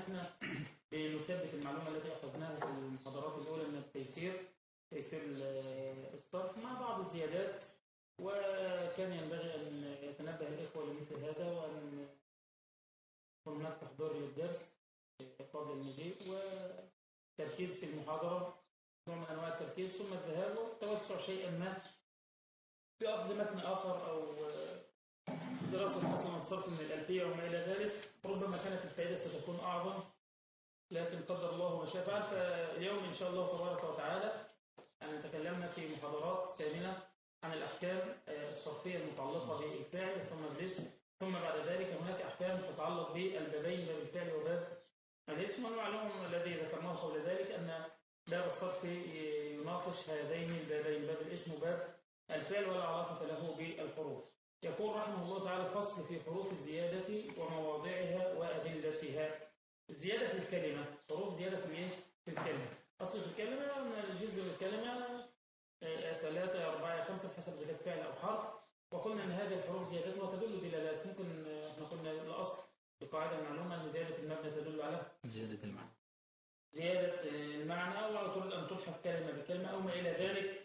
احنا بنثبت المعلومة التي أخذناها في المحاضرات الأولى من التيسير تيسير ال- الصرف مع بعض الزيادات وكان ينبغي أن يتنبه الإخوة لمثل هذا وأن يكون هناك تحضير للدرس قبل المجيء وتركيز في المحاضرة نوع من أنواع التركيز ثم الذهاب والتوسع شيئا ما في أخذ متن آخر أو دراسة مثلا الصرف من الألفية وما إلى ذلك ربما كانت الفائدة ستكون أعظم لكن قدر الله ما شاء فعل فاليوم إن شاء الله تبارك وتعالى أن تكلمنا في محاضرات كاملة عن الأحكام الصرفية المتعلقة بالفعل ثم الاسم ثم بعد ذلك هناك أحكام تتعلق بالبابين باب الفعل وباب الاسم والمعلوم الذي ذكرناه قبل ذلك أن باب الصرف يناقش هذين البابين باب الاسم وباب الفعل ولا علاقة له بالحروف يقول رحمه الله تعالى فصل في حروف الزيادة ومواضعها وأدلتها الزيادة في الكلمة حروف زيادة في ايه؟ في الكلمة أصل في الكلمة أن الجزء من الكلمة آه، ثلاثة أربعة خمسة بحسب إذا كانت فعل أو حرف وقلنا أن هذه الحروف زيادات وتدل دلالات ممكن آه، احنا قلنا الأصل بقاعدة معلومة أن زيادة المبنى تدل على زيادة المعنى زيادة المعنى أو تريد أن تلحق كلمة بكلمة أو ما إلى ذلك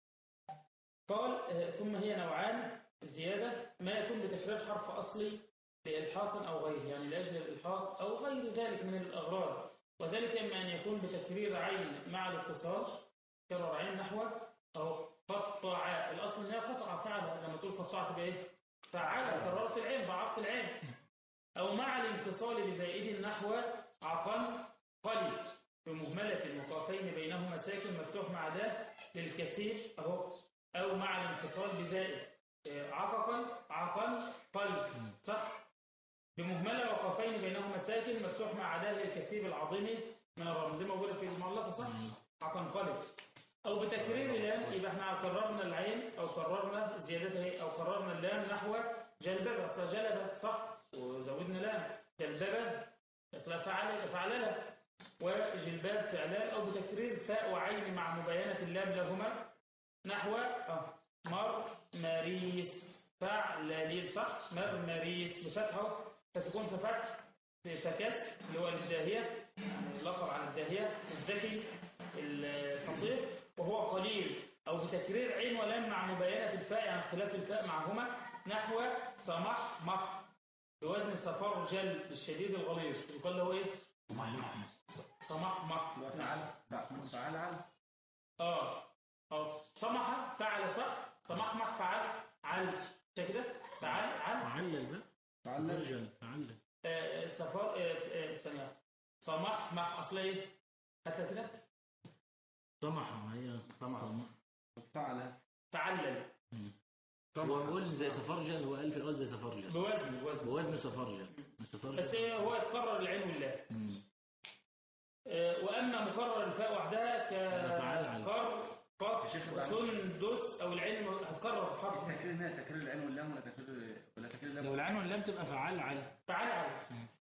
قال آه، ثم هي نوعان زيادة ما يكون بتكرار حرف أصلي لإلحاق أو غيره يعني لأجل الإلحاق أو غير ذلك من الأغراض وذلك إما أن يكون بتكرير عين مع الاتصال كرر عين نحو أو قطع الأصل إنها قطع فعل لما تقول قطعت بإيه؟ فعل كررت العين ضعفت العين أو مع الانفصال بزائد نحو عقل قلي بمهملة وقافين بينهما ساكن مفتوح مع ده للكثير أهو أو مع الانفصال بزائد آه، عققا عقل قلب صح بمهملة وقافين بينهما ساكن مفتوح مع عداه الكثير العظيم من الرمل دي موجودة في المعلقة صح عقل قلب أو بتكرير اللام يبقى احنا كررنا العين أو كررنا زيادتها أو كررنا اللام نحو جلببة أصلا جلبة صح وزودنا لام جلببة أصلا فعل فعللة وجلباب فعلان أو بتكرير فاء وعين مع مبينة اللام لهما نحو آه، مر مريس فعلاليل صح مر مريس بفتحه فتكون في فتح في فكس اللي هو الداهية لقب على الداهية الذكي الفصيح وهو قليل أو بتكرير عين ولام مع مبينة الفاء يعني اختلاف الفاء معهما نحو سمح مح بوزن صفار جل الشديد الغليظ يقال له ايه؟ سمح مح فعل فعل عل اه اه سمح فعل صح سمحمح فعل عل مش كده فعل عل فعلل بقى فعل رجل فعلل آه، سفر آه، آه، استنى سمحمح اصل ايه هاتها كده طمح هي طمح فعل تعلل وقول زي سفرجل هو قال في الأول زي سفرجل بوزن بوزن بوزن سفرجل سفرجل بس هي- هو اتكرر العين والله مم. آه، واما مكرر الفاء وحدها فعل على. كقر قط يا شيخ معلش. سندس او العين هتكرر حرف تكرير هنا تكرير العين واللام ولا تكرير ولا تكرير لو اللام العين واللام تبقى فعل على فعل على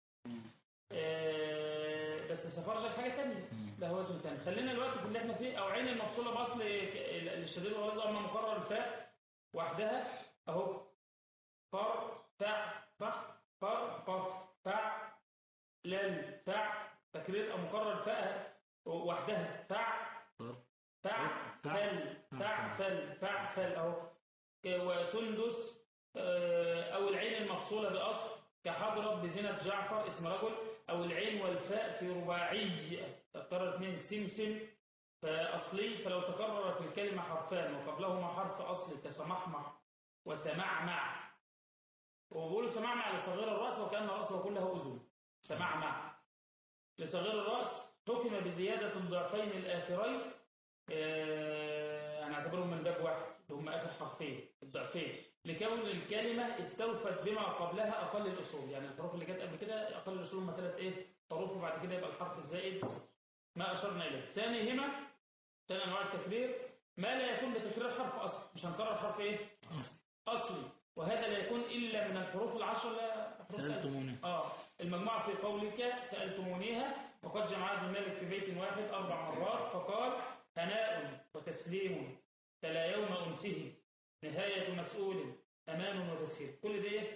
آه، بس سفرجل حاجه ثانيه مم. ده وزن تاني خلينا دلوقتي في اللي احنا فيه او عين المفصوله باصل ك- الشديد والغليظ اما مكرر الفاء وحدها اهو فر فع صح فر قف فع لل فع تكرير او مكرر الفاء وحدها فع فر. فع فع. فل فع فل فع فل اهو وسندس آه، او العين المفصوله باصل كحضرب بزينة جعفر اسم رجل او العين والفاء في رباعي تكرر اثنين سمسم فاصلي فلو تكرر في الكلمه حرفان وقبلهما حرف اصل كسمحمح وسمعمع وبيقولوا سمعمع لصغير الراس وكان راسه كله اذن سمعمع لصغير الراس حكم بزياده الضعفين الاخرين آه، هنعتبرهم من باب واحد اللي هم اخر حرفين الضعفين لكون الكلمه استوفت بما قبلها اقل الاصول يعني الحروف اللي جت قبل كده اقل الاصول هم ثلاث ايه حروف وبعد كده يبقى الحرف الزائد ما اشرنا اليه ثانيهما ثاني انواع التكرير ما لا يكون بتكرير حرف اصل مش هنكرر حرف ايه اصلي وهذا لا يكون الا من الحروف العشر لا حروف سألتموني اه المجموعة في قولك سألتمونيها وقد جمع ابن مالك في بيت واحد أربع مرات فقال هناء وتسليم تلا يوم أنسه نهاية مسؤول أمان وتسهيل كل ده إيه؟ كل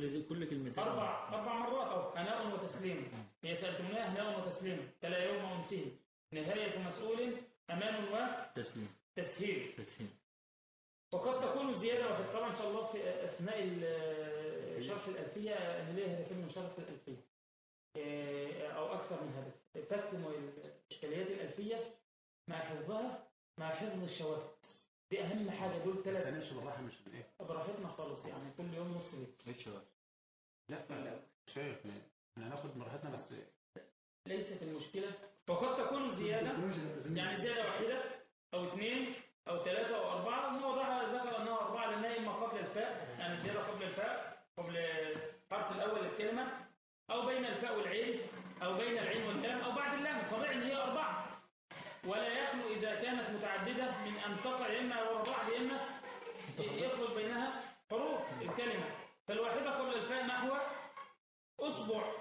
كل كل كلمتين أربع أربع مرات أو هناء وتسليم هي سألتمونها هناء وتسليم كلا يوم أنسيه نهاية مسؤول أمان تسليم وتسهيل تسليم وقد تكون زيادة وفي طبعا إن شاء الله في أثناء ال- شرح الألفية نلاقي هدفين من شرح الألفية إيه، أو أكثر من هدف فك إشكاليات الألفية مع حفظها مع حفظ الشواهد دي أهم حاجة دول بس ثلاث هنمشي بالراحه مش بايه براحتنا خالص يعني كل يوم نص بيت ايش هو؟ لا لا شايف احنا هناخد براحتنا بس ليست المشكلة وقد تكون زيادة يعني زيادة واحدة أو اثنين أو ثلاثة أو أربعة الموضوع ذكر أنها أربعة لأنها إما قبل الفاء يعني زيادة قبل الفاء قبل الحرف الأول للكلمة أو بين الفاء والعين أو بين العين واللام أو بعد اللام طبيعي إن هي أربعة ولا يخلو إذا كانت متعددة من أن تقع إما ورا بعض إما يخلط بينها حروف الكلمة فالواحدة قبل الفاء نحو أسبوع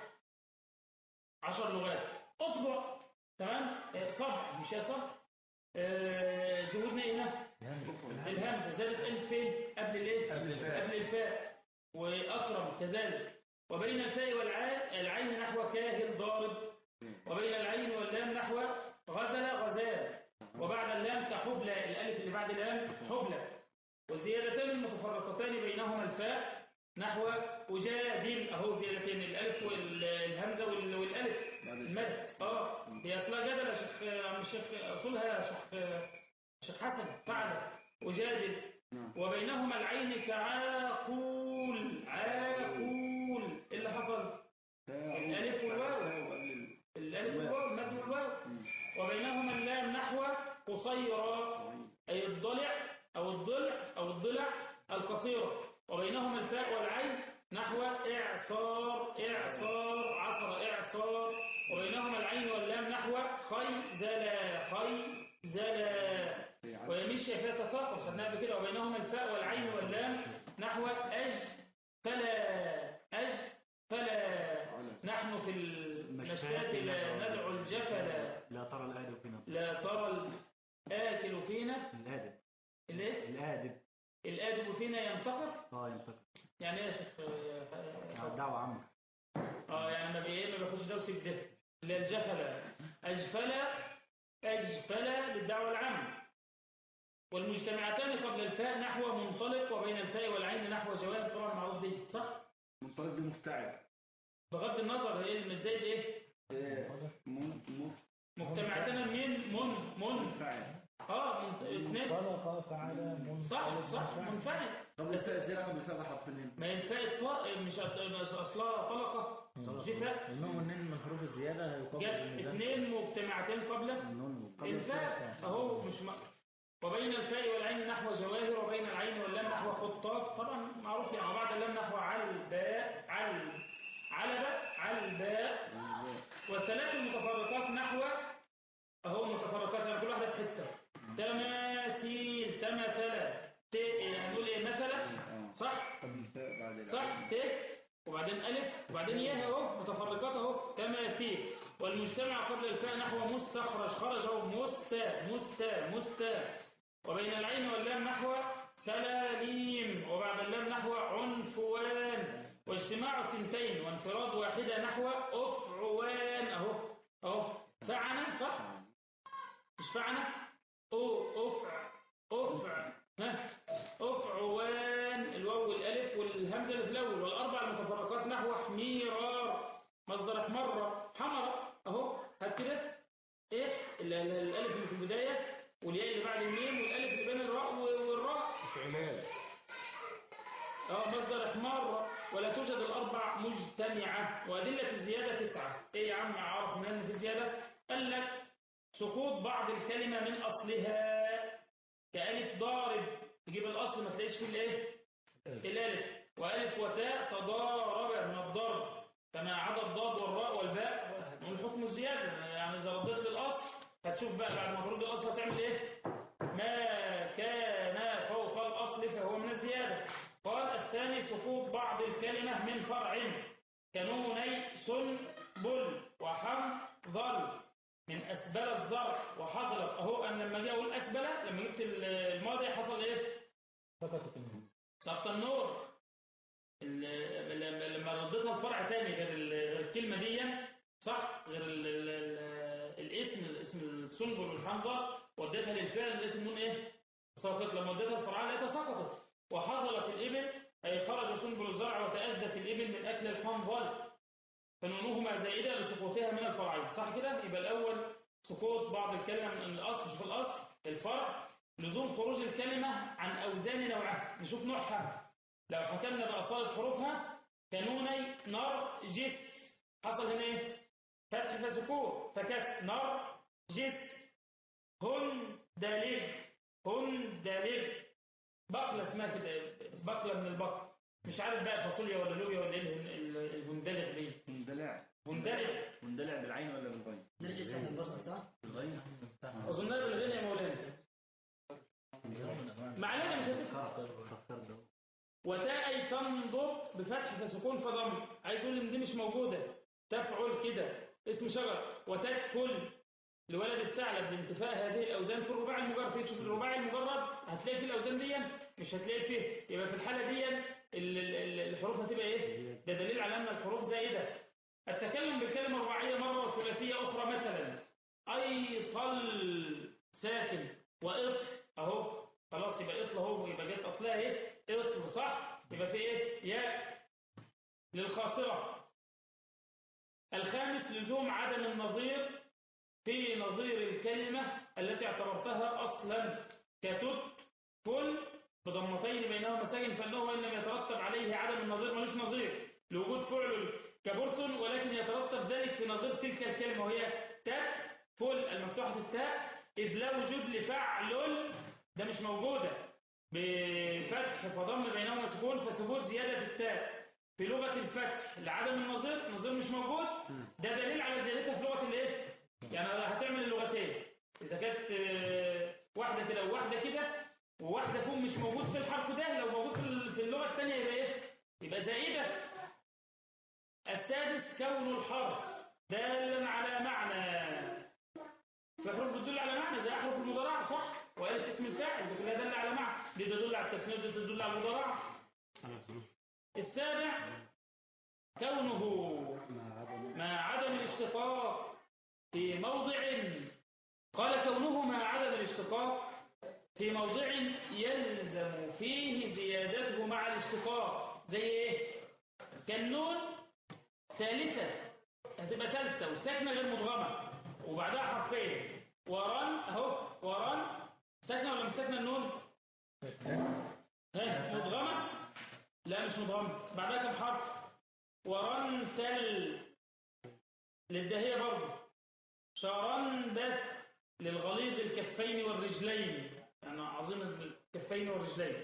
عشر لغات أسبوع تمام آه، صبع مش يا صبع آه، زودنا إيه هنا الهمزة زادت ألف فين قبل الإيه قبل الفاء. قبل الفاء وأكرم كذلك وبين الفاء والعين العين نحو كاهل ضارب وبين العين واللام نحو غزل غزال وبعد اللام كحبلى الألف اللي بعد اللام حبلى والزيادتان المتفرقتان بينهما الفاء نحو أجادل أهو زيادتين الألف والهمزة وال- والألف بعد المد اه هي أصلها جدل يا شيخ يا عم الشيخ أصولها يا شيخ شيخ حسن فعلا أجادل نعم. وبينهما العين كعاقول عاقول إيه اللي حصل الألف والواو. وقبل الألف والواو المد والواو وبينهما اللام نحو قصيرة أي الضلع أو الضلع أو الضلع القصيرة وبينهما الفاء والعين نحو إعصار إعصار عصر إعصار وبينهما العين واللام نحو خيزلا خيزلا ويمشي فيها تثاقل خدناها قبل كده وبينهما الفاء والعين واللام نحو أجفلا أجفلا نحن في المشتات لا ندعو الجفلا لا ترى الآدب فينا لا ترى الآكل فينا الآدب الايه الآدب الآدب فينا ينتقد اه ينتقد يعني ايه يا شيخ آه، يعني الدعوة عامة اه يعني ما بي ما بياخدش ده وسيب ده لا الجفلة أجفلة أجفلة للدعوة العامة والمجتمعتان قبل الفاء نحو منطلق وبين الفاء والعين نحو جواب طبعا معروف دي صح منطلق دي مفتعل بغض النظر ايه المزايد ايه م- م- مجتمعتان من من من مفتعل اه من اثنين طلق فعل منفعل صح صح منفعل طب الفاء ازاي قبل الفاء حرفين هنا ما ينفع الطاء مش مش اصلها طلقه مش دي فاء النون والنين من حروف الزيادة هيقابل جت الميزان اثنين مجتمعتين قبل النون الفاء اهو مش م... وبين الفاء والعين نحو جواهر وبين العين واللام نحو خطاف طبعا معروف يعني وبعد اللام نحو علباء عل علبة علباء والثلاث المتفرقات نحو اهو متفرقات يعني كل واحدة في حتة تماثيل تمثلة ت هنقول ايه مثلا اه صح قبل الفاء بعد العين. صح ت وبعدين ألف وبعدين ياء اهو متفرقات اهو تماثيل والمجتمع قبل الفاء نحو مستخرج خرج اهو مستا مستا مستا وبين العين واللام نحو سلاليم وبعد اللام نحو عنفوان واجتماع الثنتين وانفراد واحدة نحو أفعوان اهو اهو فعنا صح مش فعنا أو أفع أفع ها أفعوان الواو والألف والهمزة اللي في الأول والأربع المتفرقات نحو حميرار مصدر حمرة حمرة أهو هات كده إيه ال- ال- الألف اللي في البداية والياء اللي بعد الميم والألف اللي بين الراء والراء فعلان اه مصدر حمار ولا توجد الأربع مجتمعة وأدلة الزيادة تسعة إيه يا عم عارف من أن في زيادة قال لك سقوط بعض الكلمة من أصلها كألف ضارب تجيب الأصل ما تلاقيش فيه الإيه الألف وألف وتاء تضارب من الضرب كما عدا الضاد والراء والباء من حكم الزيادة يعني إذا رديت للأصل هتشوف بقى بعد ما ترد الأصل هتعمل إيه ما كان فوق الأصل فهو من الزيادة قال الثاني سقوط بعض الكلمة من فرع كنوني سنبل وحنظل من أسبل الزرع وحضرت أهو أنا لما جاء أقول أسبلة لما جبت الماضي حصل إيه سقطت النون سقط النور ال- لما لما رديتها الفرع تاني غير ال- غير الكلمة دي صح غير ال ال ال الاسم الاسم السنبل والحمضة وديتها للفعل لقيت النون ايه ساقط لما وديتها الفرع لقيتها سقطت وحضرت الإبل أي خرج سنبل الزرع وتأذت الإبل من أكل الحنظل فنونهما زائدة لسقوطها من الفرعين صح كده يبقى الأول سقوط بعض الكلمة من الأصل شوف الأصل الفرع لزوم خروج الكلمة عن أوزان نوعها نشوف نوعها لو حكمنا بأصالة حروفها كنوني نار جس حصل هنا ايه فتح فسكون فكس نار جس هن دالج هن دالج بقلة اسمها كده بقلة من البقر مش عارف بقى فاصوليا ولا لوبيا ولا ايه ال- ال- الهندلج دي مندلع هندلج مندلع بالعين ولا بالغين؟ نرجع ساكن البصر بتاعه بالغين اظنها بالغنى يا مولانا معلنا مش هتفهم وتاء تنضب بفتح فسكون فضم عايز يقول ان دي مش موجوده تفعل كده اسم شجر وتدخل لولد الثعلب لانتفاء هذه الاوزان في الرباعي المجرد في تشوف الرباعي المجرد هتلاقي فيه الاوزان دي مش هتلاقي فيه يبقى في الحاله دي ال- ال- ال- الحروف هتبقى ايه ده دليل على ان الحروف زائده التكلم بالكلمه الرباعيه مره والثلاثيه اخرى مثلا اي طل ساكن واطل اهو خلاص يبقى اطل اهو يبقى جت اصلها ايه اطل صح يبقى في ايه ياء للخاصره الخامس لزوم عدم النظير في نظير الكلمة التي اعتبرتها أصلا كتت كل بضمتين بينهما ساكن فإنه وإن لم يترتب عليه عدم النظير ملوش نظير لوجود فعل كبرث ولكن يترتب ذلك في نظير تلك الكلمة وهي تاء فل المفتوحة التاء إذ لا وجود لفعل ده مش موجودة بفتح فضم بينهما سكون فثبوت زيادة التاء في لغة الفتح لعدم النظير النظير مش موجود ده دليل على زيادتها في لغة الايه يعني هتعمل اللغتين إذا كانت آه، واحدة كده وواحدة كده وواحدة فيهم مش موجود في الحرف ده لو موجود في ال- في اللغة الثانية يبقى إيه؟ يبقى زائدة السادس كون الحرف دالا على معنى في حروف بتدل على معنى زي أحرف المضارعة صح؟ وقالت اسم الفاعل ده كلها دل على معنى دي تدل على التسمية دي تدل على المضارعة السابع كونه مع عدم الاشتقاق في موضع قال كونه مع عدم الاشتقاق في موضع يلزم فيه زيادته مع الاشتقاق زي ايه كالنون ثالثة هتبقى ثالثة وساكنة غير مدغمة وبعدها حرفين ورن اهو ورن ساكنة ولا مش ساكنة النون ها مدغمة لا مش مدغمة بعدها كم حرف ورنتل للدهية برضه شرنبت للغليظ الكفين والرجلين يعني عظيم الكفين والرجلين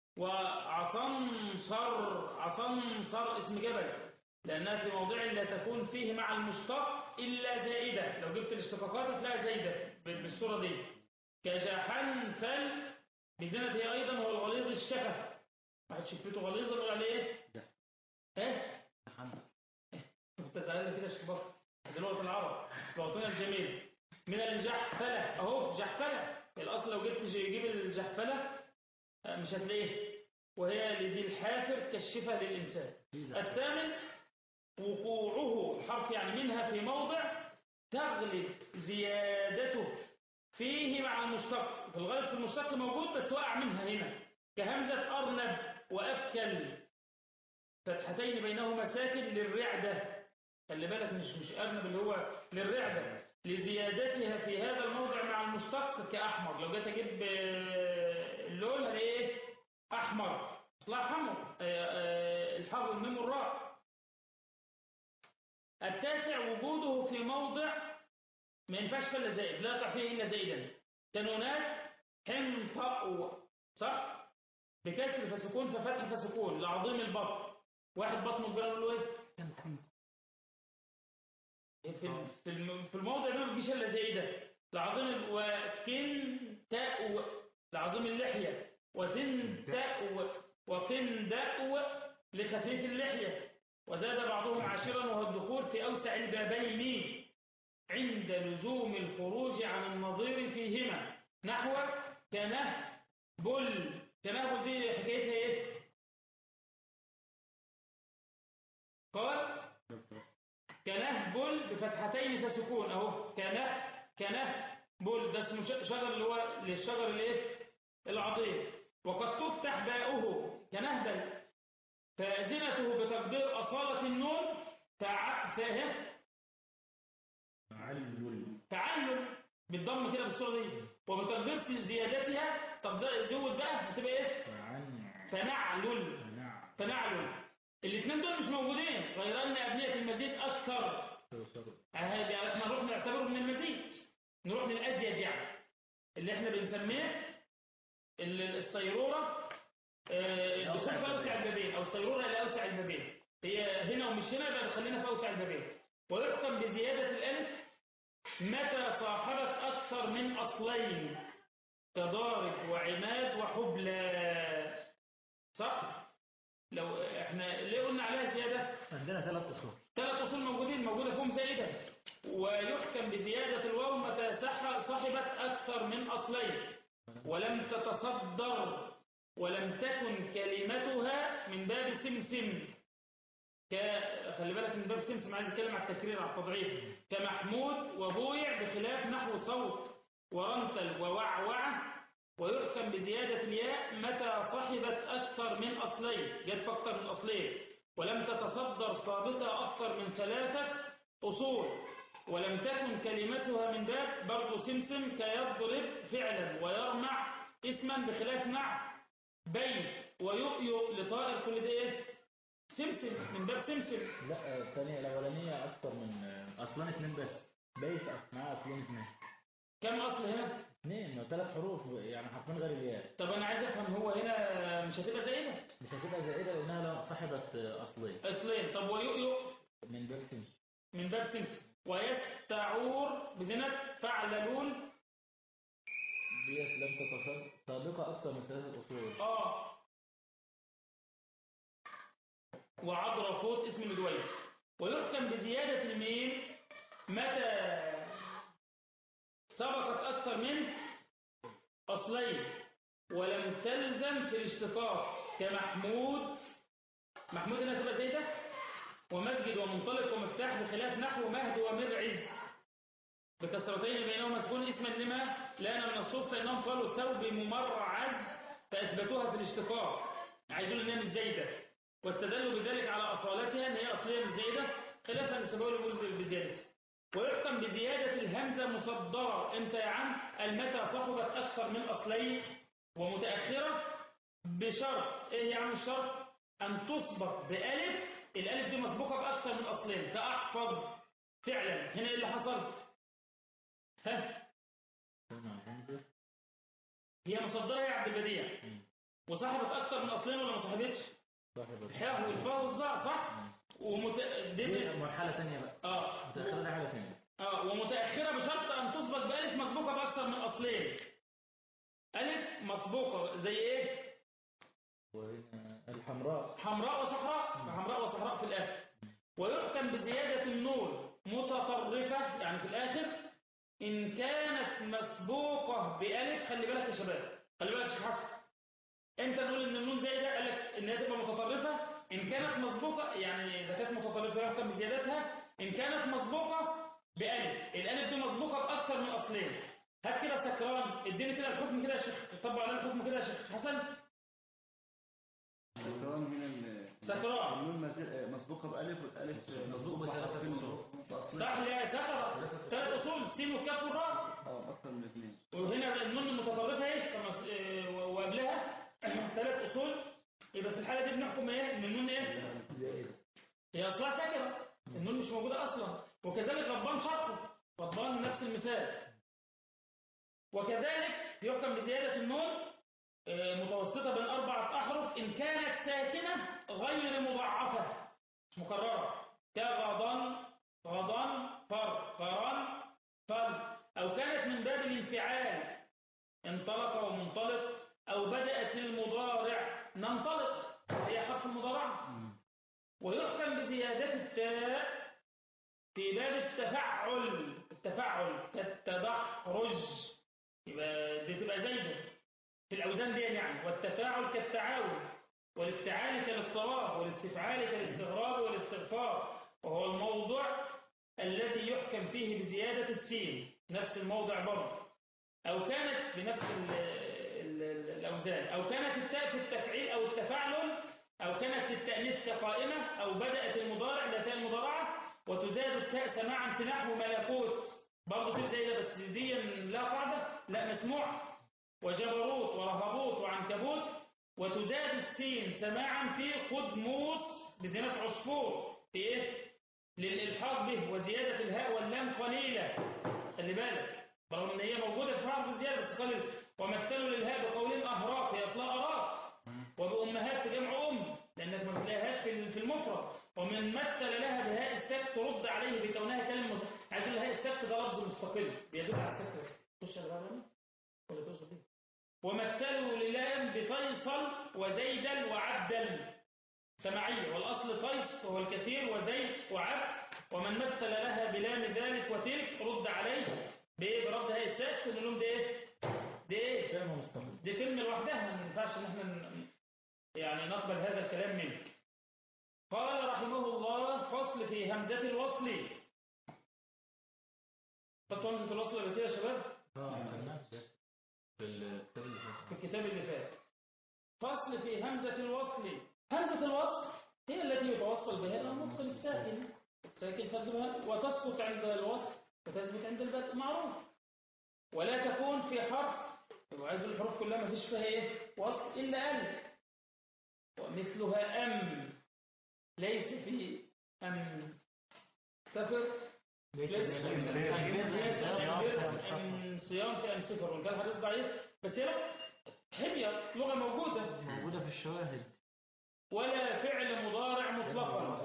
وعصنصر عصنصر اسم جبل لأنها في موضع لا تكون فيه مع المشتق إلا زائدة لو جبت الاشتقاقات هتلاقي زايدة بالصورة دي كجحنفل بزنة هي أيضا هو الغليظ الشفة واحد شفته غليظة نقول عليه ايه؟ ايه؟ انت زعلان كده شباب دي لغة العرب لغتنا الجميل من الجحفلة اهو جحفلة الاصل لو جبت يجيب الجحفلة آه، مش هتلاقيه وهي لذي الحافر كالشفة للإنسان الثامن وقوعه الحرف يعني منها في موضع تغلب زيادته فيه مع المشتق في الغالب في المشتق موجود بس وقع منها هنا كهمزة أرنب وأبكل فتحتين بينهما ساكن للرعدة خلي بالك مش مش أرنب اللي هو للرعدة لزيادتها في هذا الموضع مع المشتق كأحمر لو جيت أجيب آه، اللون هلاقي إيه أحمر أصلها حمر آه، آه، الحرف الميم والراء التاسع وجوده في موضع ما ينفعش فلا زائد لا يقع فيه إلا زائدا كنونات حمطأ صح بكسر فسكون ففتح فسكون لعظيم البطن واحد بطنه كبير يقول له ايه في الم- في الم- في الموضع ده ما بيجيش الا زائده لعظيم ال- وكن تاء لعظيم اللحيه وتن تاء وكن داء لخفيف اللحيه وزاد بعضهم عاشرا وهو الدخول في اوسع البابين عند لزوم الخروج عن النظير فيهما نحو كنهبل كنهبل دي حكايتها ايه بفتحتين فسكون اهو كنه كنه بول ده اسمه ش- شجر اللي هو للشجر الايه العظيم وقد تفتح باؤه كنهبل فازمته بتقدير اصاله النون تع... فاهم تعلل تعلل بالضم كده بالصوره دي وبتقدير زيادتها طب زي- زود بقى هتبقى ايه فعن فنعلل نعم فنعلل الاثنين دول مش موجودين غير ان ابنيه المزيد اكثر هذه احنا نروح نعتبره من المزيد نروح للازيج يعني اللي احنا بنسميه ال- الصيروره آه، الدخول في اوسع البابين او الصيروره الى اوسع البابين هي هنا ومش هنا يبقى خلينا في اوسع البابين ويحكم بزياده الالف متى صاحبت اكثر من اصلين كضارب وعماد وحبلى صح لو احنا ليه قلنا عليها زياده عندنا ثلاث أصول ثلاث أصول موجودين موجودة فيهم زائدة ويحكم بزيادة الواو متى صح- صحبت أكثر من أصلين ولم تتصدر ولم تكن كلمتها من باب سمسم ك... خلي بالك من باب سمسم عايز يتكلم على التكرير على التضعيف كمحمود وبويع بخلاف نحو صوت ورنتل ووعوعة ويحكم بزيادة الياء متى صحبت أكثر من أصلين جت في أكثر من أصلين ولم تتصدر سابقة أكثر من ثلاثة أصول ولم تكن كلمتها من باب برضو سمسم كيضرب فعلا ويرمع اسما بخلاف نع بيت ويؤيؤ لطائر كل ده ايه سمسم من باب سمسم لا الثانية الأولانية أكثر من أصلا اثنين بس بيت أص- معاه أصلين اثنين كم أصل هنا اثنين ثلاث حروف يعني حرفين غير الياء طب أنا عايز أفهم هو هنا مش هتبقى زائدة مش هتبقى زائدة لأنها لا صاحبت أصلين أصلين طب ويؤيؤ من باب سمس من باب سمسم ويستعور بزنة فعللون ديت لم تتصل سابقة أكثر من ثلاثة أصول آه وعضرفوت اسم مدوي ويحكم بزيادة الميم متى سبقت أكثر من أصلين ولم تلزم في الاشتقاق كمحمود محمود هنا تبقى زي ده ومسجد ومنطلق ومفتاح بخلاف نحو مهد ومرعز بكسرتين بينهما سكون اسما لما لان من الصوت فانهم قالوا الثوب ممرعز فاثبتوها في الاشتقاق عايزون انها مش زايده واستدلوا بذلك على اصالتها ان هي اصليه مش زايده خلافا للسبب يقول بزياده ويحكم بزياده الهمزه مصدره امتى يا عم المتى صحبت اكثر من اصلين ومتاخره بشرط ايه يا عم الشرط ان تسبق بالف الالف دي مسبوقه باكثر من اصلين فاحفظ فعلا هنا ايه اللي حصل ها سمع الهمزة هي مصدره يا عبد البديع وصاحبت اكثر من اصلين ولا ما صاحبتش صاحب الحاء والفاء والظاء صح ومت... دي دي... مرحلة ثانية بقى اه متأخرة دي حاجة ثانية اه ومتاخره بشرط ان تسبق بالف مسبوقه باكثر من اصلين الف مسبوقه زي ايه وهنا الحمراء حمراء وصحراء فحمراء وصحراء في الاخر ويحكم بزياده النون متطرفه يعني في الاخر ان كانت مسبوقه بالف خلي بالك يا شباب خلي بالك يا شيخ حسن امتى نقول ان النون زايده قال لك ان هي تبقى متطرفه ان كانت مسبوقه يعني اذا كانت متطرفه يحكم بزيادتها ان كانت مسبوقه بألف الألف دي مسبوقة بأكثر من أصلين هات كده سكران اديني كده الحكم كده يا شيخ طبق علينا الحكم كده يا شيخ حسن سكران من ال سكران. النون مز- مسبوقة بألف والألف مسبوق بثلاثة بحرفين أصول. بأصلين. صح لا سكر ثلاث أصول سين والكاف والراء اه أكثر من اثنين وهنا النون المتطرفة ايه فمس- إيه، و- وقبلها ثلاث أصول يبقى في الحالة دي بنحكم ايه ان النون ايه هي أصلها ساكنة النون مش موجودة أصلا وكذلك غضبان شرطه غضبان نفس المثال وكذلك يحكم بزيادة النون آه، متوسطة بين أربعة أحرف إن كانت ساكنة غير مضاعفة مش مكررة كغضن غضن فر قرن فر أو كانت من باب الانفعال انطلق ومنطلق أو بدأت المضارع ننطلق هي حرف المضارعة ويحكم بزيادة التاء في باب التفعل التفعل كالتدحرج يبقى دي تبقى زايدة في الأوزان دي يعني والتفاعل كالتعاون والافتعال كالاضطراب والاستفعال كالاستغراب والاستغفار وهو الموضع الذي يحكم فيه بزيادة السين نفس الموضع برضه أو كانت بنفس ال ال ال الأوزان أو كانت التاء في التفعيل أو التفاعل أو كانت في التأنيث كقائمة أو بدأت المضارع لا تاء المضارعة وتزاد التاء سماعا في نحو ملكوت برضه كده زي ده بس دي لا قاعدة لا مسموع وجبروت ورهبوت وعنكبوت وتزاد السين سماعا في قدموس بزينة عصفور في ايه؟ للإلحاق به وزيادة الهاء واللام قليلة خلي بالك رغم ان هي موجودة في حرف زيادة بس قليل ومثلوا للهاء بقولهم أهراق هي أصلها أراق وبأمهات في جمع أم لأنك ما بتلاقيهاش في في المفرد ومن مثل لها بهاء السبت رد عليه بكونها كلمة مز... عايز الهاء السبت ده لفظ مستقل بيدل على السبت بس خش على بعض ولا توصل فيه ومثلوا للام بفيصل وزيدا وعبدا سماعية والأصل فيص وهو الكثير وزيد وعبد ومن مثل لها بلام ذلك وتلك رد عليه بإيه برد هاي السبت نقول لهم ده إيه؟ ده إيه؟ كلمة مستقل دي فيلم لوحدها ما ينفعش ان احنا ن- يعني نقبل هذا الكلام منك قال رحمه الله فصل في همزة الوصل خدتوا همزة الوصل قبل كده يا شباب اه خدناها في الكتاب اللي فات في الكتاب اللي فات فصل في همزة الوصل همزة الوصل هي التي يتوصل بها إلى النطق الساكن الساكن تقدمها وتسقط عند الوصل وتثبت عند البدء معروف ولا تكون في حرف يبقى عايز الحروف كلها ما فيش فيها ايه وصل إلا ألف ومثلها أم ليس في أم تفر ليس أم صيام في أم صفر وإن كان حديث ضعيف بس هي لا، حمية لغة موجودة موجودة في الشواهد ولا فعل مضارع مطلقا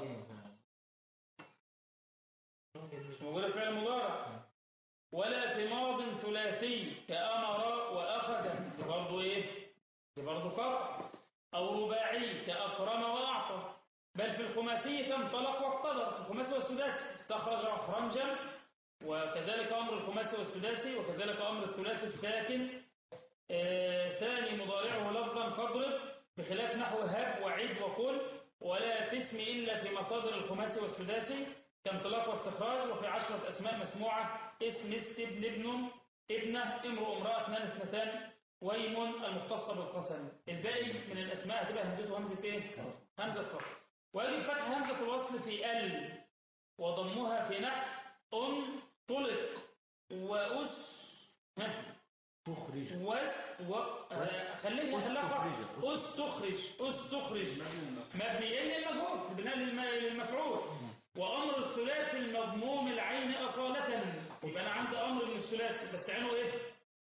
مش موجودة فعل مضارع ولا في ماض ثلاثي كأمر وأخذ دي برضه إيه؟ دي برضه قطع أو رباعي كأكرم وأعطى بل في الخماسي كانطلق واقتدر في الخماسي والسداسي استخرج أخرنجا وكذلك أمر الخماسي والسداسي وكذلك أمر الثلاثي الساكن آه ثاني مضارعه لفظا فاضرب بخلاف نحو هب وعيد وقل ولا في اسم إلا في مصادر الخماسي والسداسي كانطلاق واستخراج وفي عشرة أسماء مسموعة اسم است ابن ابن ابنة امرؤ امرأة اثنان اثنتان ويم المختصة بالقسم الباقي من الأسماء هتبقى همزته همزة ايه؟ همزة قسم ويجب فتح همزة الوصل في ال وضمها في نحو انطلق وأس ها تخرج وس و آه، خليها خليها خط. استخرج استخرج مبنيين للمجهول بناء للم- للمفعول وامر الثلاثي المضموم العين اصاله يبقى انا عندي امر من الثلاثي بس عينه ايه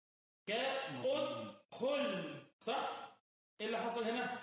كادخل صح ايه اللي حصل هنا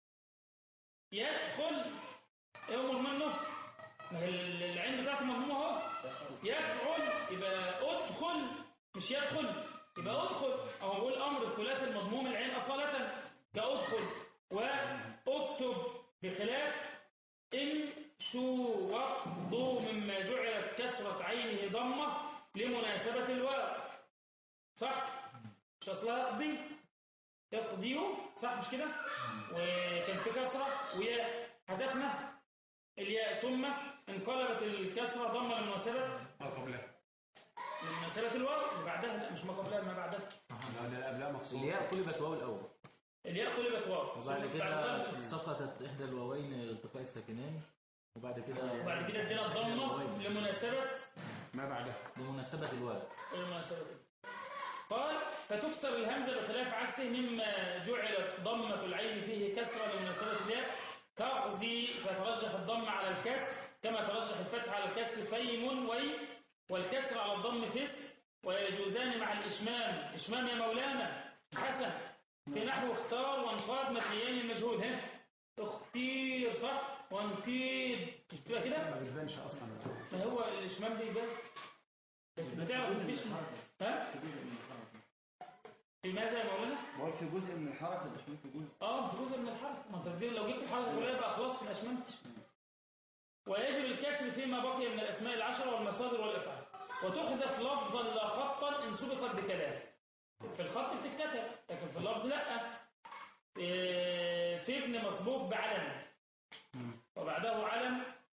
يدخل ايه امر منه ما هي ال- العين بتاعته مضمومه اهو يفعل يبقى ادخل مش يدخل يبقى ادخل او بقول امر الثلاثي المضموم العين اصاله كادخل واكتب بخلاف امشوا واقضوا مما جعلت كسرة عينه ضمة لمناسبة الواو صح مش اصلها اقضي اقضيوا صح مش كده وكان في كسرة وياء حذفنا الياء ثم انقلبت الكسرة ضمة لمناسبة ما قبلها لمناسبة الواو اللي بعدها لا مش ما قبلها ما بعدها لا ده قبلها مقصود الياء قلبت واو الأول الياء قلبت واو وبعد ثم كده بعد سقطت إحدى الواوين التقاء الساكنين وبعد كده وبعد كده ادينا الضمة لمناسبة ما بعدها لمناسبة الواو المناسبة قال فتكسر الهمزة بخلاف عكسه مما جعلت ضمة العين فيه كسرة لمناسبة الياء تغذي فترجح الضم على الكسر كما ترجح الفتح على الكسر فيم وي والكسر على الضم فس ويجوزان مع الإشمام إشمام يا مولانا حسن في نحو اختار وانقاد مبنيين المجهول ها اختير صح وانقيد مش بتبقى كده ما بتبانش اصلا ما هو الإشمام دي يبان بتعرف مفيش ها في ماذا يا مولانا؟ ما هو في جزء من الحركة مش في جزء اه في جزء من الحرف ما انت لو جبت الحرف كلها يبقى خلاص ما اشممتش ويجب الكسر فيما بقي من الاسماء العشره والمصادر والافعال وتحذف لفظا لا خطا ان سبقت بكلام في الخط بتتكتب لكن في اللفظ لا إيه، في ابن مسبوق بعلم وبعده علم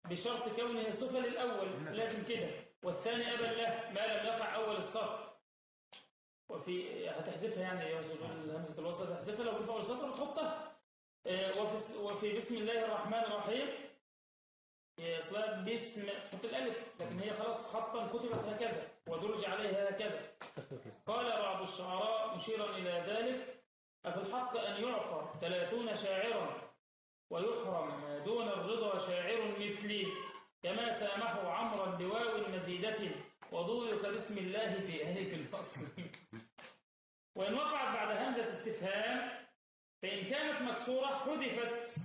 بشرط كونه صفة للأول لازم كده والثاني أبا له ما لم يقع أول السطر وفي هتحذفها يعني يا زوجين همزة الوسط هتحذفها لو كنت أول سطر وتحطها آه، وفي, وفي بسم الله الرحمن الرحيم هي أصلها باسم حط الألف لكن هي خلاص خطا كتبت هكذا ودرج عليها هكذا قال بعض الشعراء مشيرا إلى ذلك أفي الحق أن يعطى ثلاثون شاعرا ويحرم ما دون الرضا شاعر مثلي كما سامحوا عمرا بواو مزيدة وضويك باسم الله في أهلك الفصل وإن وقعت بعد همزة استفهام فإن كانت مكسورة حذفت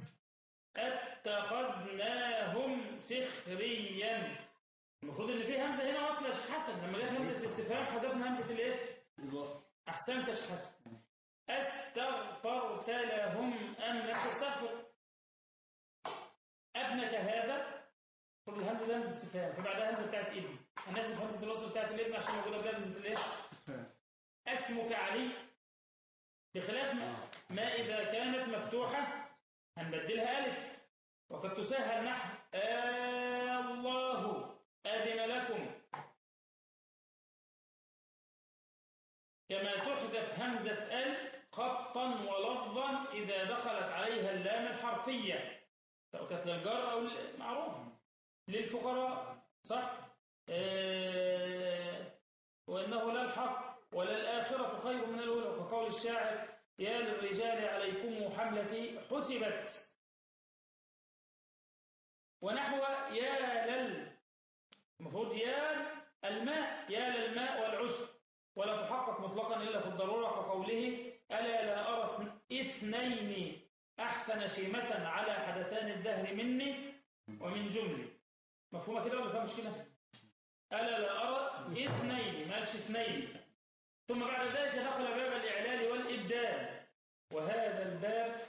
اتخذناهم سخريا المفروض ان في همزه هنا واصله يا شيخ حسن لما جت همزه الاستفهام حذفنا همزه الايه الوصف احسنت يا شيخ حسن استغفرت لهم ام لم تستغفر ابنك هذا طب الهمزه ده همزه استفهام فبعدها همزه بتاعت ابن هنحذف همزه الوصل بتاعت الابن عشان موجوده قبلها همزه الايه استفهام اسمك علي بخلاف ما, ما إذا كانت مفتوحة هنبدلها ألف وقد تسهل نحو آه الله أذن لكم كما تحذف همزة ال خطا ولفظا إذا دخلت عليها اللام الحرفية سواء كانت للجر أو المعروف للفقراء صح آه وإنه لا الحق ولا الآخرة خير من الأولى وكقول الشاعر يا للرجال عليكم حملتي حسبت ونحو يا لل المفروض يا الماء يا للماء والعشب ولا تحقق مطلقا إلا في الضرورة كقوله ألا لا أرى اثنين أحسن شيمة على حدثان الدهر مني ومن جملي مفهومة كده ولا فيها مشكلة؟ ألا لا أرى اثنين ما قالش اثنين ثم بعد ذلك دخل باب الإعلال والإبدال وهذا الباب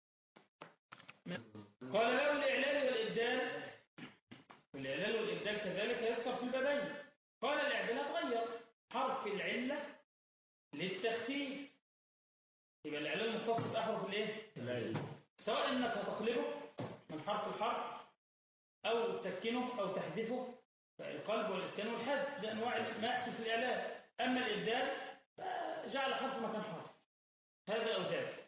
من- قال باب الإعلال والإبدال والإعلال والإبدال كذلك يذكر في البابين قال الإعدال اتغير حرف العلة للتخفيف يبقى الإعلال مختص بأحرف الإيه؟ سواء إنك هتقلبه من حرف الحرف أو تسكنه أو تحذفه فالقلب والإسكان والحذف ده أنواع ما يحصل في الإعلال أما الإبدال فجعل حرف مكان حرف هذا أو ذاك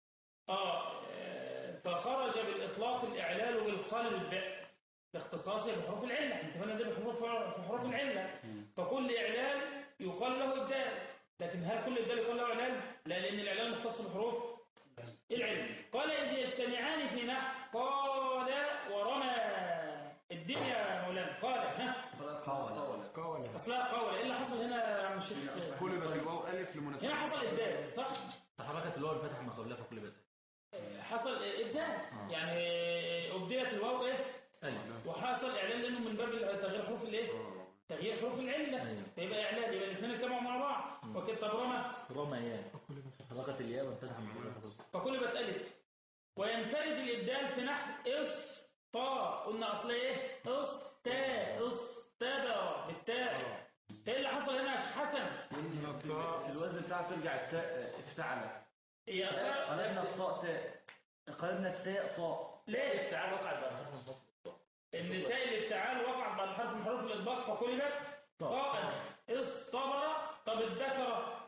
آه آه، فخرج بالإطلاق الإعلال بالقلب لاختصاصه بحروف العلة انت هنا ده بحروف في حروف العلة فكل إعلال يقال له إبدال لكن هل كل إبدال يقال له إعلال؟ لا لأن الإعلال مختص بحروف العلم قال إذ يجتمعان في نحو قال ورمى الدنيا يا مولانا قال ها خلاص طول قول أصلها قول إيه اللي حصل هنا يا عم الشيخ قلبت الواو ألف لمناسبة هنا حصل إبدال صح؟ تحركت اللي هو الفتح ما قبلها فكل بدأ حصل إبدال يعني أبدلت الواو إيه؟ ألف وحصل إعلان لأنه من باب تغيير حروف الإيه؟ تغيير حروف العلة أيوة. فيبقى إعلان يبقى الاثنين اجتمعوا مع بعض وكده طب رمى رميان تحركت الياء والفتح ما قبلها فكل فقلبت ألف وينفرد الإبدال في نحو إص طا قلنا أصل إيه؟ إص تا إص تبا بالتاء إيه اللي حصل هنا يا شيخ حسن؟ في الوزن بتاعه ترجع التاء افتعل هي قلبنا الطاء تاء قلبنا التاء طاء ليه؟ افتعال وقعت بعد حرف الفصل إن تاء الافتعال وقع بعد حرف من حروف الإطباق فقلبت طاء اصطبر طب الذكر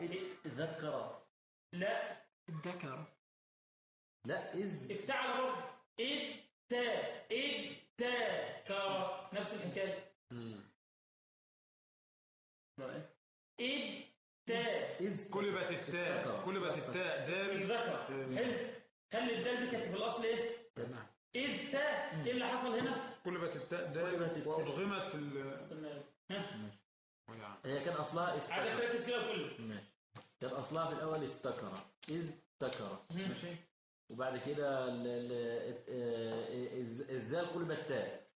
ذكر لا الذكر لا إذ افتعل برضه إذ تا إذ تا كار نفس الحكاية إذ تا إذ قلبت التاء قلبت التاء دال الذكر حلو خلي الدال دي كانت في الأصل إيه؟ تمام إذ تا إيه اللي حصل هنا؟ قلبت التاء قلبت دال التاء. وأضغمت ال ها ولا- هي كان أصلها عايزك استكر تركز كده كله ماشي كان أصلها في الأول استكر إذ تكر مم. ماشي وبعد كده ال- ال- آه، الز- الزال قلبت تاء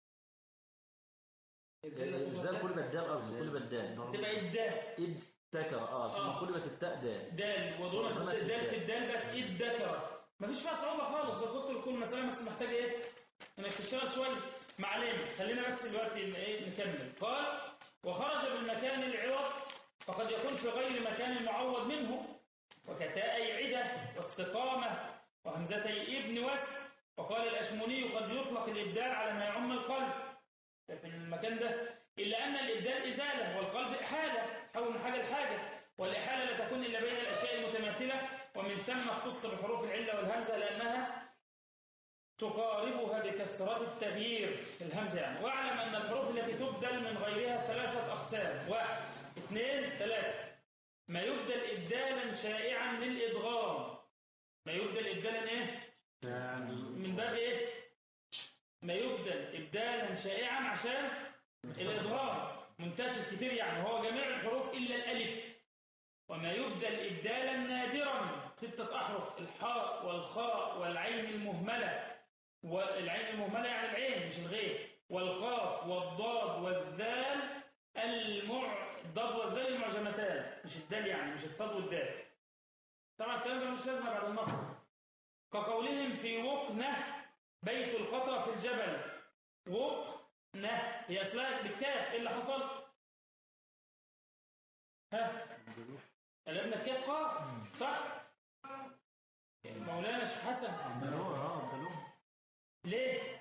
الزال قلبت دال قصدي قلبت دال تبقى الدال إذ تكر اه آه. ثم قلبت التاء دال دال وضربت وضربت الدال في الدال. الدال بقت إذ ذكر مفيش فيها صعوبة خالص لو كنت كل مسألة بس محتاجة إيه؟ إنك تشتغل شوية ما علينا خلينا بس دلوقتي ن- إيه نكمل قال وخرج بالمكان العوض فقد يكون في غير مكان معوض منه وكتاء عدة واستقامة وهمزتي ابن وجه وقال الأشموني قد يطلق الإبدال على ما يعم القلب في المكان ده إلا أن الإبدال إزالة والقلب إحالة حول من حاجة لحاجة والإحالة لا تكون إلا بين الأشياء المتماثلة ومن ثم اختص بحروف العلة والهمزة لأنها تقاربها بكثرة التغيير في الهمزة يعني واعلم أن الحروف التي تبدل من غيرها ثلاثة أقسام واحد اثنين ثلاثة ما يبدل إبدالا شائعا للإدغام ما يبدل إبدالا إيه؟ من باب إيه؟ ما يبدل إبدالا شائعا عشان الإدغام منتشر كتير يعني هو جميع الحروف إلا الألف وما يبدل إبدالا نادرا ستة أحرف الحاء والخاء والعين المهملة والعين المهملة يعني العين مش الغير والقاف والضاد والذال المع الضاد والذال المعجمتان مش الدال يعني مش الصاد والدال طبعا الكلام ده مش لازمه بعد النصر كقولهم في وقنة بيت القطا في الجبل وقنة هي اصلها بالكاف ايه اللي حصل؟ ها؟ قلبنا الكاف قاف صح؟ مولانا الشيخ حسن بلوغ اه بلوغ ليه؟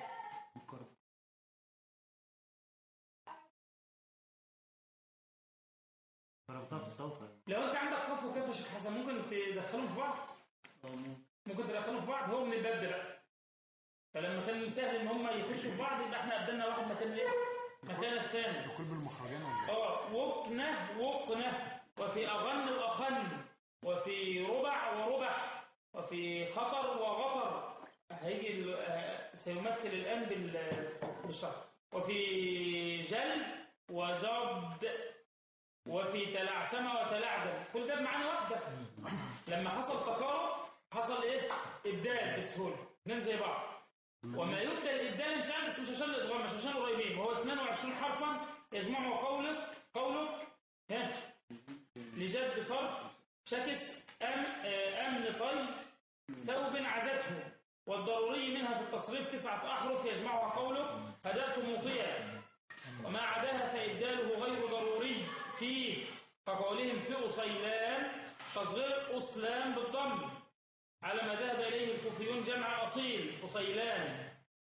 ضربتها في الصوت لو انت عندك قاف وكاف يا شيخ حسن ممكن تدخلهم في بعض ممكن تدخلهم في بعض هو من الباب ده بقى فلما كان سهل ان هم يخشوا في بعض يبقى احنا قدمنا واحد مكان ايه مكان الثاني دخول بالمخرجين ولا اه وقنة وقنة وفي أغن وأخن وفي ربع وربع وفي خطر وغطر هيجي ال- آه، سيمثل الآن بال- بالشرح وفي جل وجب وفي تلعثم وتلعثم كل ده بمعنى واحدة لما حصل تقارب حصل ايه ابدال بسهولة اثنين زي بعض وما يبدل الابدال مش عارف مش عشان الادغام مش عشان قريبين وهو 22 حرفا يجمعه قولك قولك ها لجد صرف شكس أم آه، أمن طي ثوب عدته والضروري منها في التصريف تسعة أحرف يجمعها قولك هدأت موطيا وما عداها فإبداله غير ضروري فيه كقولهم في أصيلان تصغير أصلان بالضم على ما ذهب إليه الكوفيون جمع أصيل أصيلان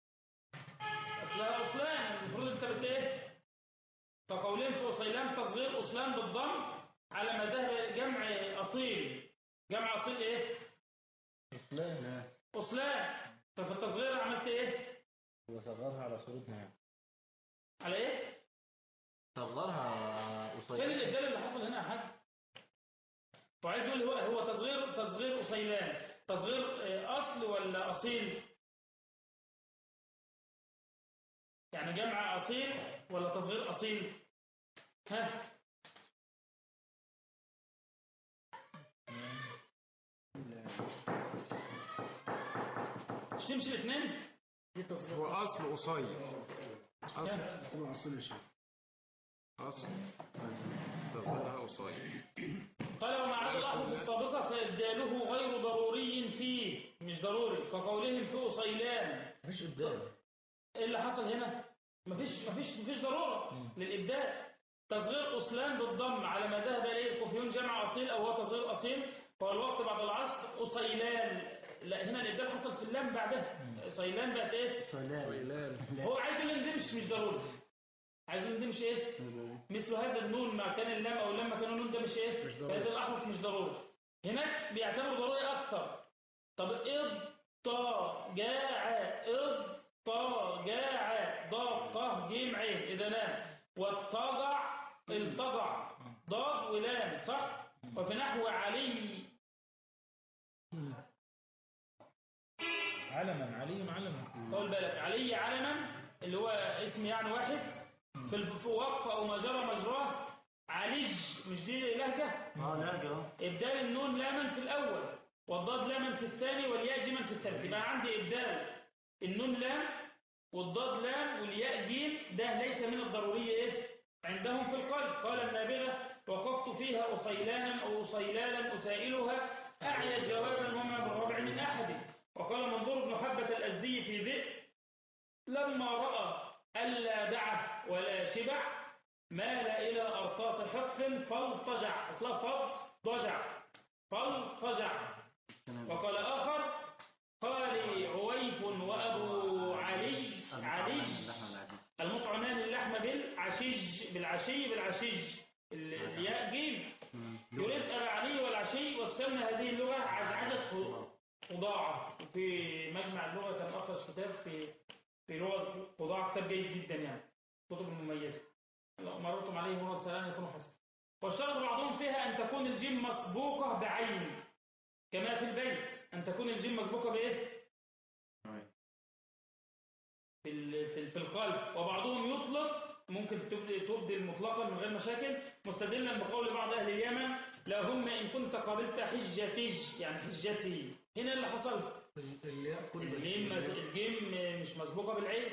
أصلها أصلان المفروض أنت بت إيه؟ كقولهم في أصيلان تصغير أصلان بالضم على ما ذهب جمع أصيل جمع أصيل إيه؟ لا أصلان ففي التصغير عملت إيه؟ وصغرها على صورتها يعني على إيه؟ صغرها فين قصير الإبدال اللي حصل هنا يا حاج؟ وعايز يقول هو هو تصغير تصغير أصيلان تصغير آه، أصل ولا أصيل؟ يعني جمع أصيل ولا تصغير أصيل؟ ها؟ مش تمشي الاثنين؟ هو اصل قصير اصل هو اصل يا شيخ اصل تصغيرها قصير قال ومع هذا الأحرف السابقة فإبداله غير ضروري فيه مش ضروري كقولهم في أصيلان مفيش قدام إيه اللي حصل هنا؟ مفيش مفيش مفيش ضرورة للإبدال تصغير أصلان بالضم على ما ذهب إليه الكوفيون جمع أصيل أو هو تصغير أصيل فهو الوقت بعد العصر أصيلان لا هنا الإبدال حصل في اللام بعدها أصيلان بقت إيه؟ فلان هو عايز يقول إن دي مش مش ضروري عايز يقول إن دي مش إيه؟ مثل هذا النون ما كان اللام او اللام كان النون ده مش ايه مش ضروري. فهذا الاحرف مش ضروري هناك بيعتبر ضروري اكثر طب اض طا جاع اض طا جاع ضاد قه جيم عين اذا لام والطجع الطجع ضاد ولام صح وفي نحو علي علما علي علما طول بالك علي علما اللي هو اسم يعني واحد في الف- في وقف او مجرى مجراه عليج مش دي لهجه اه لا اه إبدال النون لاما في الأول والضاد لاما في الثاني والياء جيما في الثالث يبقى عندي إبدال النون لام والضاد لام والياء جيم ده ليس من الضرورية إيه؟ عندهم في القلب قال النابغة وقفت فيها أصيلانا أو أصيلالا أسائلها أعيا جوابا وما بالربع من أحد وقال منظور بن حبة الأزدي في ذئب لما رأى ألا دعه ولا شبع مال إلى أرطاط حقف فالطجع أصلا فالضجع فالطجع وقال آخر قال عويف بالعشي بالعشيج ال- الياء جيم يريد العلي والعشي وتسمى هذه اللغة عجعجة قضاعة وفي مجمع اللغة كان أخرج كتاب في في لغة قضاعة كتاب جيد جدا يعني كتب مميزة لو مررتم عليه مرة سلام يكون حسن واشترط بعضهم فيها أن تكون الجيم مسبوقة بعين كما في البيت أن تكون الجيم مسبوقة بإيه؟ في ال- في ال- في القلب وبعضهم يطلق ممكن تبدي تبدل مطلقا من غير مشاكل مستدلا بقول بعض اهل اليمن اللهم ان كنت قابلت حجتي يعني حجتي هنا اللي حصل الجيم الجيم مش مسبوقه بالعين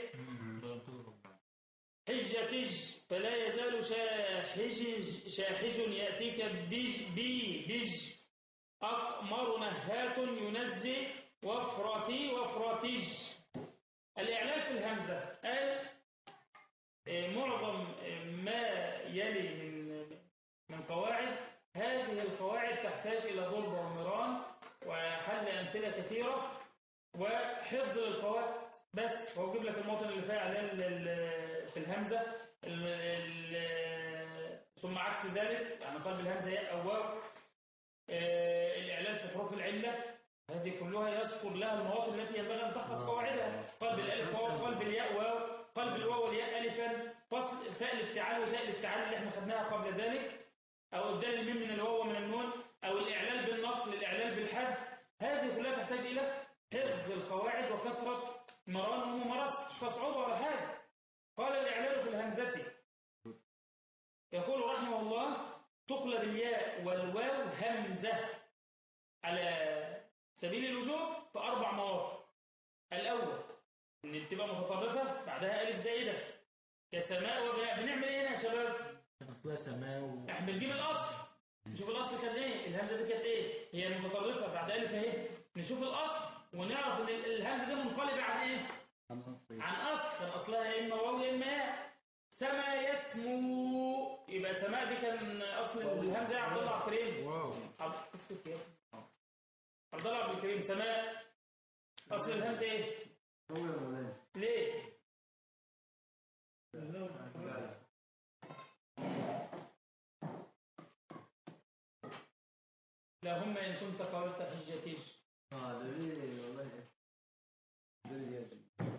حجتج فلا يزال شاحج شاحج ياتيك بج بي بج اقمر نهات ينزي وفرتي وفرتج الإعلال في الهمزة قال آه، معظم آه، ما يلي من من قواعد هذه القواعد تحتاج إلى ضرب ومران وحل أمثلة كثيرة وحفظ للقواعد بس هو يجيب لك الموطن اللي فيه إعلال لل- في الهمزة ال- ال- ثم عكس ذلك يعني قلب الهمزة ياء أو واو آه، الإعلال في حروف العلة هذه كلها يذكر لها المواطن التي ينبغي أن تحفظ قواعدها قلب الألف واو قلب الياء واو قلب الواو والياء ألفا فصل فاء الافتعال وتاء الافتعال اللي احنا خدناها قبل ذلك أو إبدال الميم من الواو ومن النون أو الإعلال بالنقل الإعلال بالحد هذه كلها تحتاج إلى حفظ القواعد وكثرة مران وممارسة مش صعوبة ولا حاجة قال الإعلال في الهمزة يقول رحمه الله تقلب الياء والواو همزة على سبيل اللزوم في أربع مواقع الأول إن تبقى متطرفة بعدها ألف زائدة كسماء وبناء بنعمل إيه هنا يا شباب؟ أصلها سماء و... إحنا بنجيب الأصل نشوف الأصل كان إيه؟ الهمزة دي كانت إيه؟ هي متطرفة بعد ألف أهي نشوف الأصل ونعرف إن ال- الهمزة دي منقلبة عن إيه؟ عن أصل كان أصلها يا إما واو يا إما ياء سما يسمو يبقى سماء دي كان أصل الهمزة يا عبد الله عبد الكريم واو عبد اسكت يا ابني. عبد الله عبد الكريم سماء أصل الهمزة إيه؟ ليه؟ اللهم إن كنت قولت حجتي اه ده ليه والله ده ليه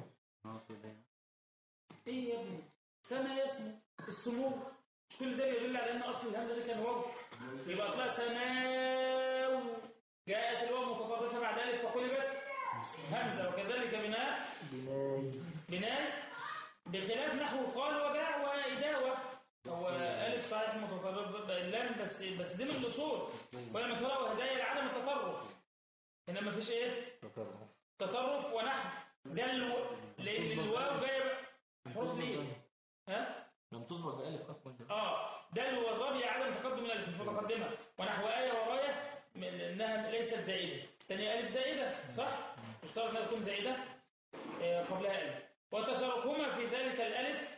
إيه يا ابني؟ سما يسمو السمو مش كل ده يدل على أن أصل الهمزة دي كان واو يبقى أصلها سماو جاءت الواو متطرفة بعد ألف فقلبت همزة وكذلك بناء بناء بخلاف نحو قال وباع وإداوة هو ألف صحيح متطرف اللام بس بس دي من الأصول وهي مثلا وهدايا لعدم التطرف هنا مفيش إيه؟ تطرف ونحو ده الو... لأن الواو جاية حروف ليه؟ ها؟ لم تسبق بألف أصلا اه ده اللي هو الرابع عدم تقدم الالف مش متقدمه ونحو ايه ورايه من- انها ليست زائده ثانيه الف زائده صح مشترط انها تكون زائده آه، قبلها الف وتشاركهما في ذلك الالف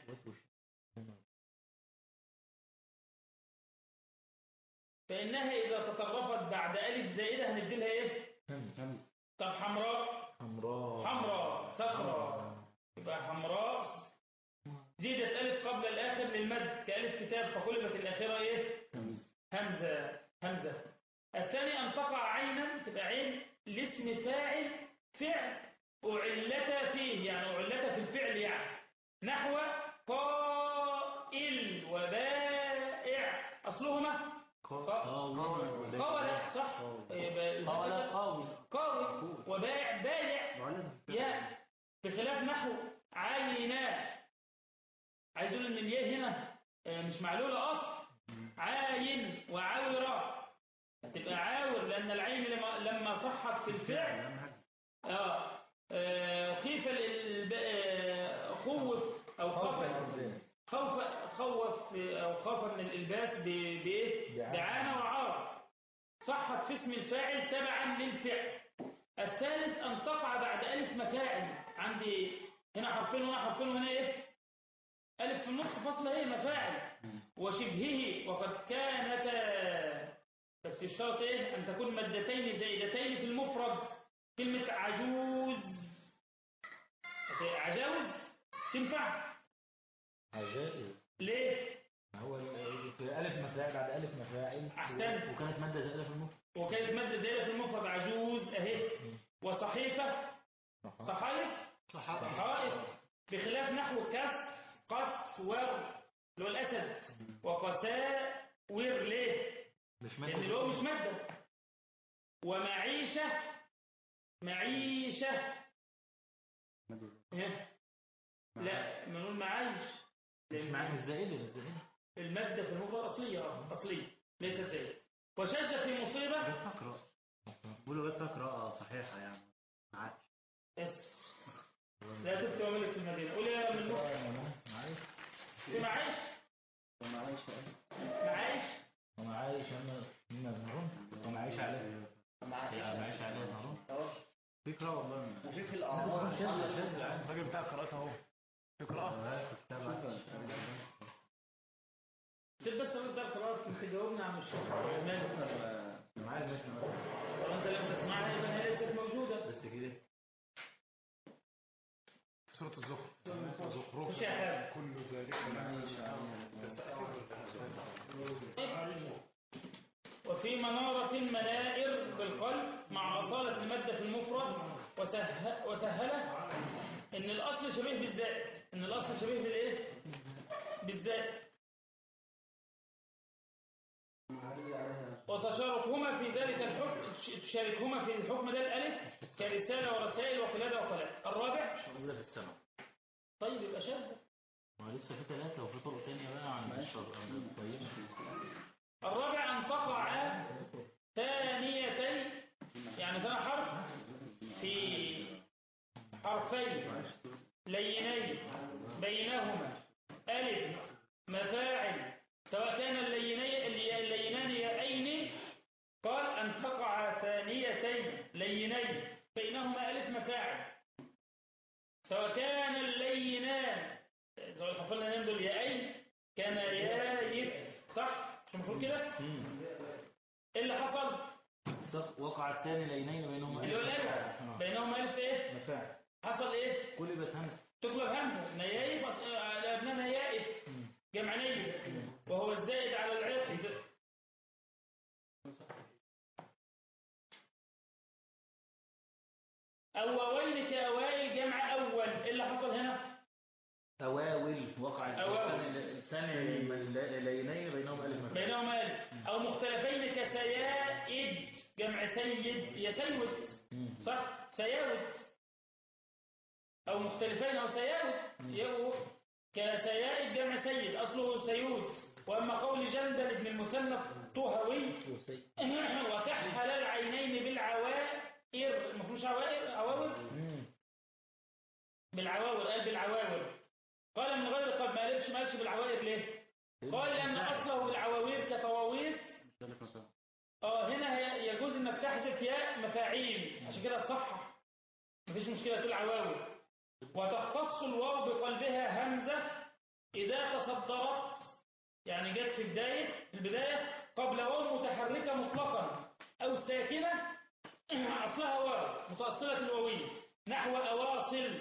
فانها اذا تطرفت بعد الف زائده هندي لها ايه طب حمراء حمراء حمراء صفراء يبقى حمراء زيدت ألف قبل الآخر للمد كألف كتاب فقلبت الآخرة إيه؟ همزة همزة الثاني أن تقع عينا تبقى عين لاسم فاعل فعل أعلت فيه يعني أعلت في الفعل يعني نحو قائل وبائع أصلهما قول صح يبقى قال قوي قاوي وبائع بايع يا بخلاف نحو عينا عايز اقول ان الياء هنا آه، مش معلوله اصل عاين وعاورة هتبقى عاور لان العين لما لما صحت في الفعل اه آه، خيف الب- آه، خوف او خوف خوف خوف او خوف من الالباس ب- بايه بعانة. بعانه وعار صحت في اسم الفاعل تبعا للفعل الثالث ان تقع بعد الف مفاعل عندي هنا حرفين وهنا حرفين وهنا ايه الف في النص فاصله ايه مفاعل وشبهه وقد كانتا بس يشترط ايه ان تكون مادتين زائدتين في المفرد كلمه عجوز عجاوز تنفع عجائز ليه مفاعل بعد ألف مفاعل أحسنت. وكانت مادة زائدة في المفرد وكانت مادة زائدة في المفرد عجوز أهي وصحيفة صحائف صحائف بخلاف نحو كس قص ور اللي هو الأسد وقساور ليه؟ مش لأن اللي هو مش مادة مادة ومعيشة معيشة إيه؟ لا بنقول معايش مش لأن مع مش زائدة مش زائدة المادة في المفرد أصلية آه، أصلية ليست زائدة وشذ في مصيبة غير فقرة بيقولوا غير فقرة صحيحة يعني عادي اس لا تبت وملك في المدينة قول يا من مصر معايش في معايش ومعايش معايش ومعايش أما مما بنرون ومعايش عليها معايش عليها صارون فكرة والله وفي في الأعراض الراجل بتاع قراءته اهو في قراءة سيب بس رد ده خلاص انت جاوبنا عن الشيخ مالك معايا المتن وانت لم تسمعها اذا هي ليست موجودة بس كده في سورة الزخرف زخرف مش يا حاجة كل ذلك وفي منارة منائر بالقلب مع أصالة المادة في المفرد وسه... وسهلة إن الأصل شبيه بالذات إن الأصل شبيه بالإيه؟ بالذات وتشاركهما في ذلك الحكم تشاركهما في الحكم ده الألف كرسالة ورسائل وقلادة وقلادة الرابع مش موجودة في السماء طيب يبقى شد ما لسه في ثلاثة وفي طرق تانية بقى عن الشر طيب الرابع أن تقع ثانيتين يعني ثاني حرف في حرفين لينين بينهما ألف مفاعل سواء كان اللينين اللينان يائين قال أن تقع ثانيتين لينين بينهما ألف مفاعل سواء كان اللينان سواء حصلنا نندل يائين كان يايف صح؟ مش المفروض كده؟ ايه اللي حصل؟ وقع الثاني لينين بينهما اللي هو الالف آه. بينهما الف ايه؟ مفاعل حصل ايه؟ قلبت همزة تقلب همزه نيايف أص- على ابنها نيائف جمع نيف وهو الزائد على العقد أووين كأوائل جمع أول إيه اللي حصل هنا؟ أواول وقع أواول. الثاني الثاني لينين بينهما ألف مفاعل بينهما ألف أو مختلفين كسيائد جمع سيد يسيود مم. صح سياود أو مختلفين أو سياود يو كسيائد جمع سيد أصله سيود وأما قول جندل بن المثنى الطهوي وسي- وكحل العينين بالعوائر المفروض مش عوائر عواور مم. بالعواور قال بالعواور قال من غير قد ما قالش ما قالش بالعوائر ليه قال لأن أصله بالعواوير كطواويس اه هنا هي- يجوز انك تحذف ياء مفاعيل عشان كده تصحح مفيش مشكله تقول عواوي وتختص الواو بقلبها همزه اذا تصدرت يعني جت في بدايه في البدايه قبل واو متحركه مطلقا او ساكنه اصلها واو متاصله الواويه نحو اواصل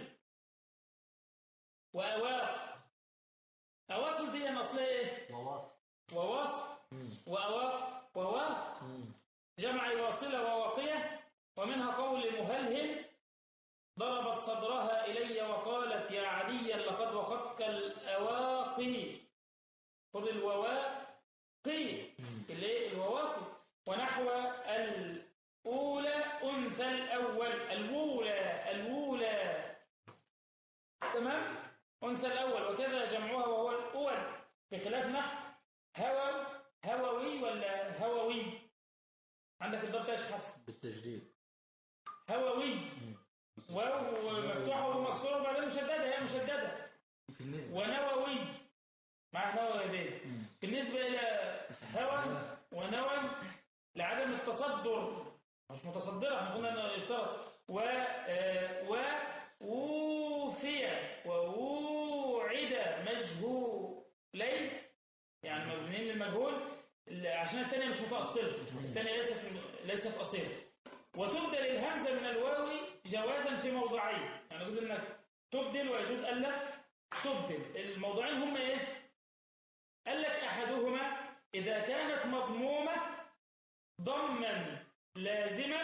واواق اواصل دي اصلها ايه وواصل وواصل مم. واواق وواق مم. جمع واصلة وواقية ومنها قول مهلهل ضربت صدرها إلي وقالت يا عليا لقد وقدت الأواقي خذ الوواقي اللي الوواقي ونحو الأولى أنثى الأول الأولى الأولى تمام أنثى الأول وكذا جمعها وهو الأول بخلاف نحو هوى هووي ولا هووي عندك الضبط يا شيخ حسن بالتجديد هووي واو مفتوحه ومكسوره وبعدين مشدده هي مشدده في النسبة ونووي مع نوى يدين مم. بالنسبه الى هوى ونوى لعدم التصدر مش متصدره احنا قلنا انه يشترط و آه، و ووفي ووعد مجهولين يعني مبنيين للمجهول عشان الثانيه مش متاصله الثانيه ليست ليست اصيله وتبدل الهمزه من الواو جوازا في موضعين يعني يجوز انك تبدل ويجوز الا تبدل الموضوعين هم ايه قال لك احدهما إذا كانت مضمومة ضما لازما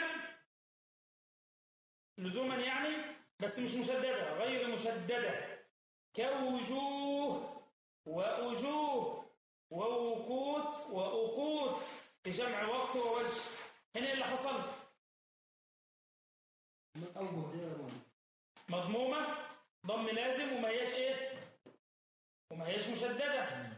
لزوما يعني بس مش مشددة غير مشددة كوجوه وأجوه ووقوت وأقوت في جمع وقت ووجه هنا اللي حصل أوجه دي يا روان. مضمومة ضم لازم وما هياش ايه وما هياش مشددة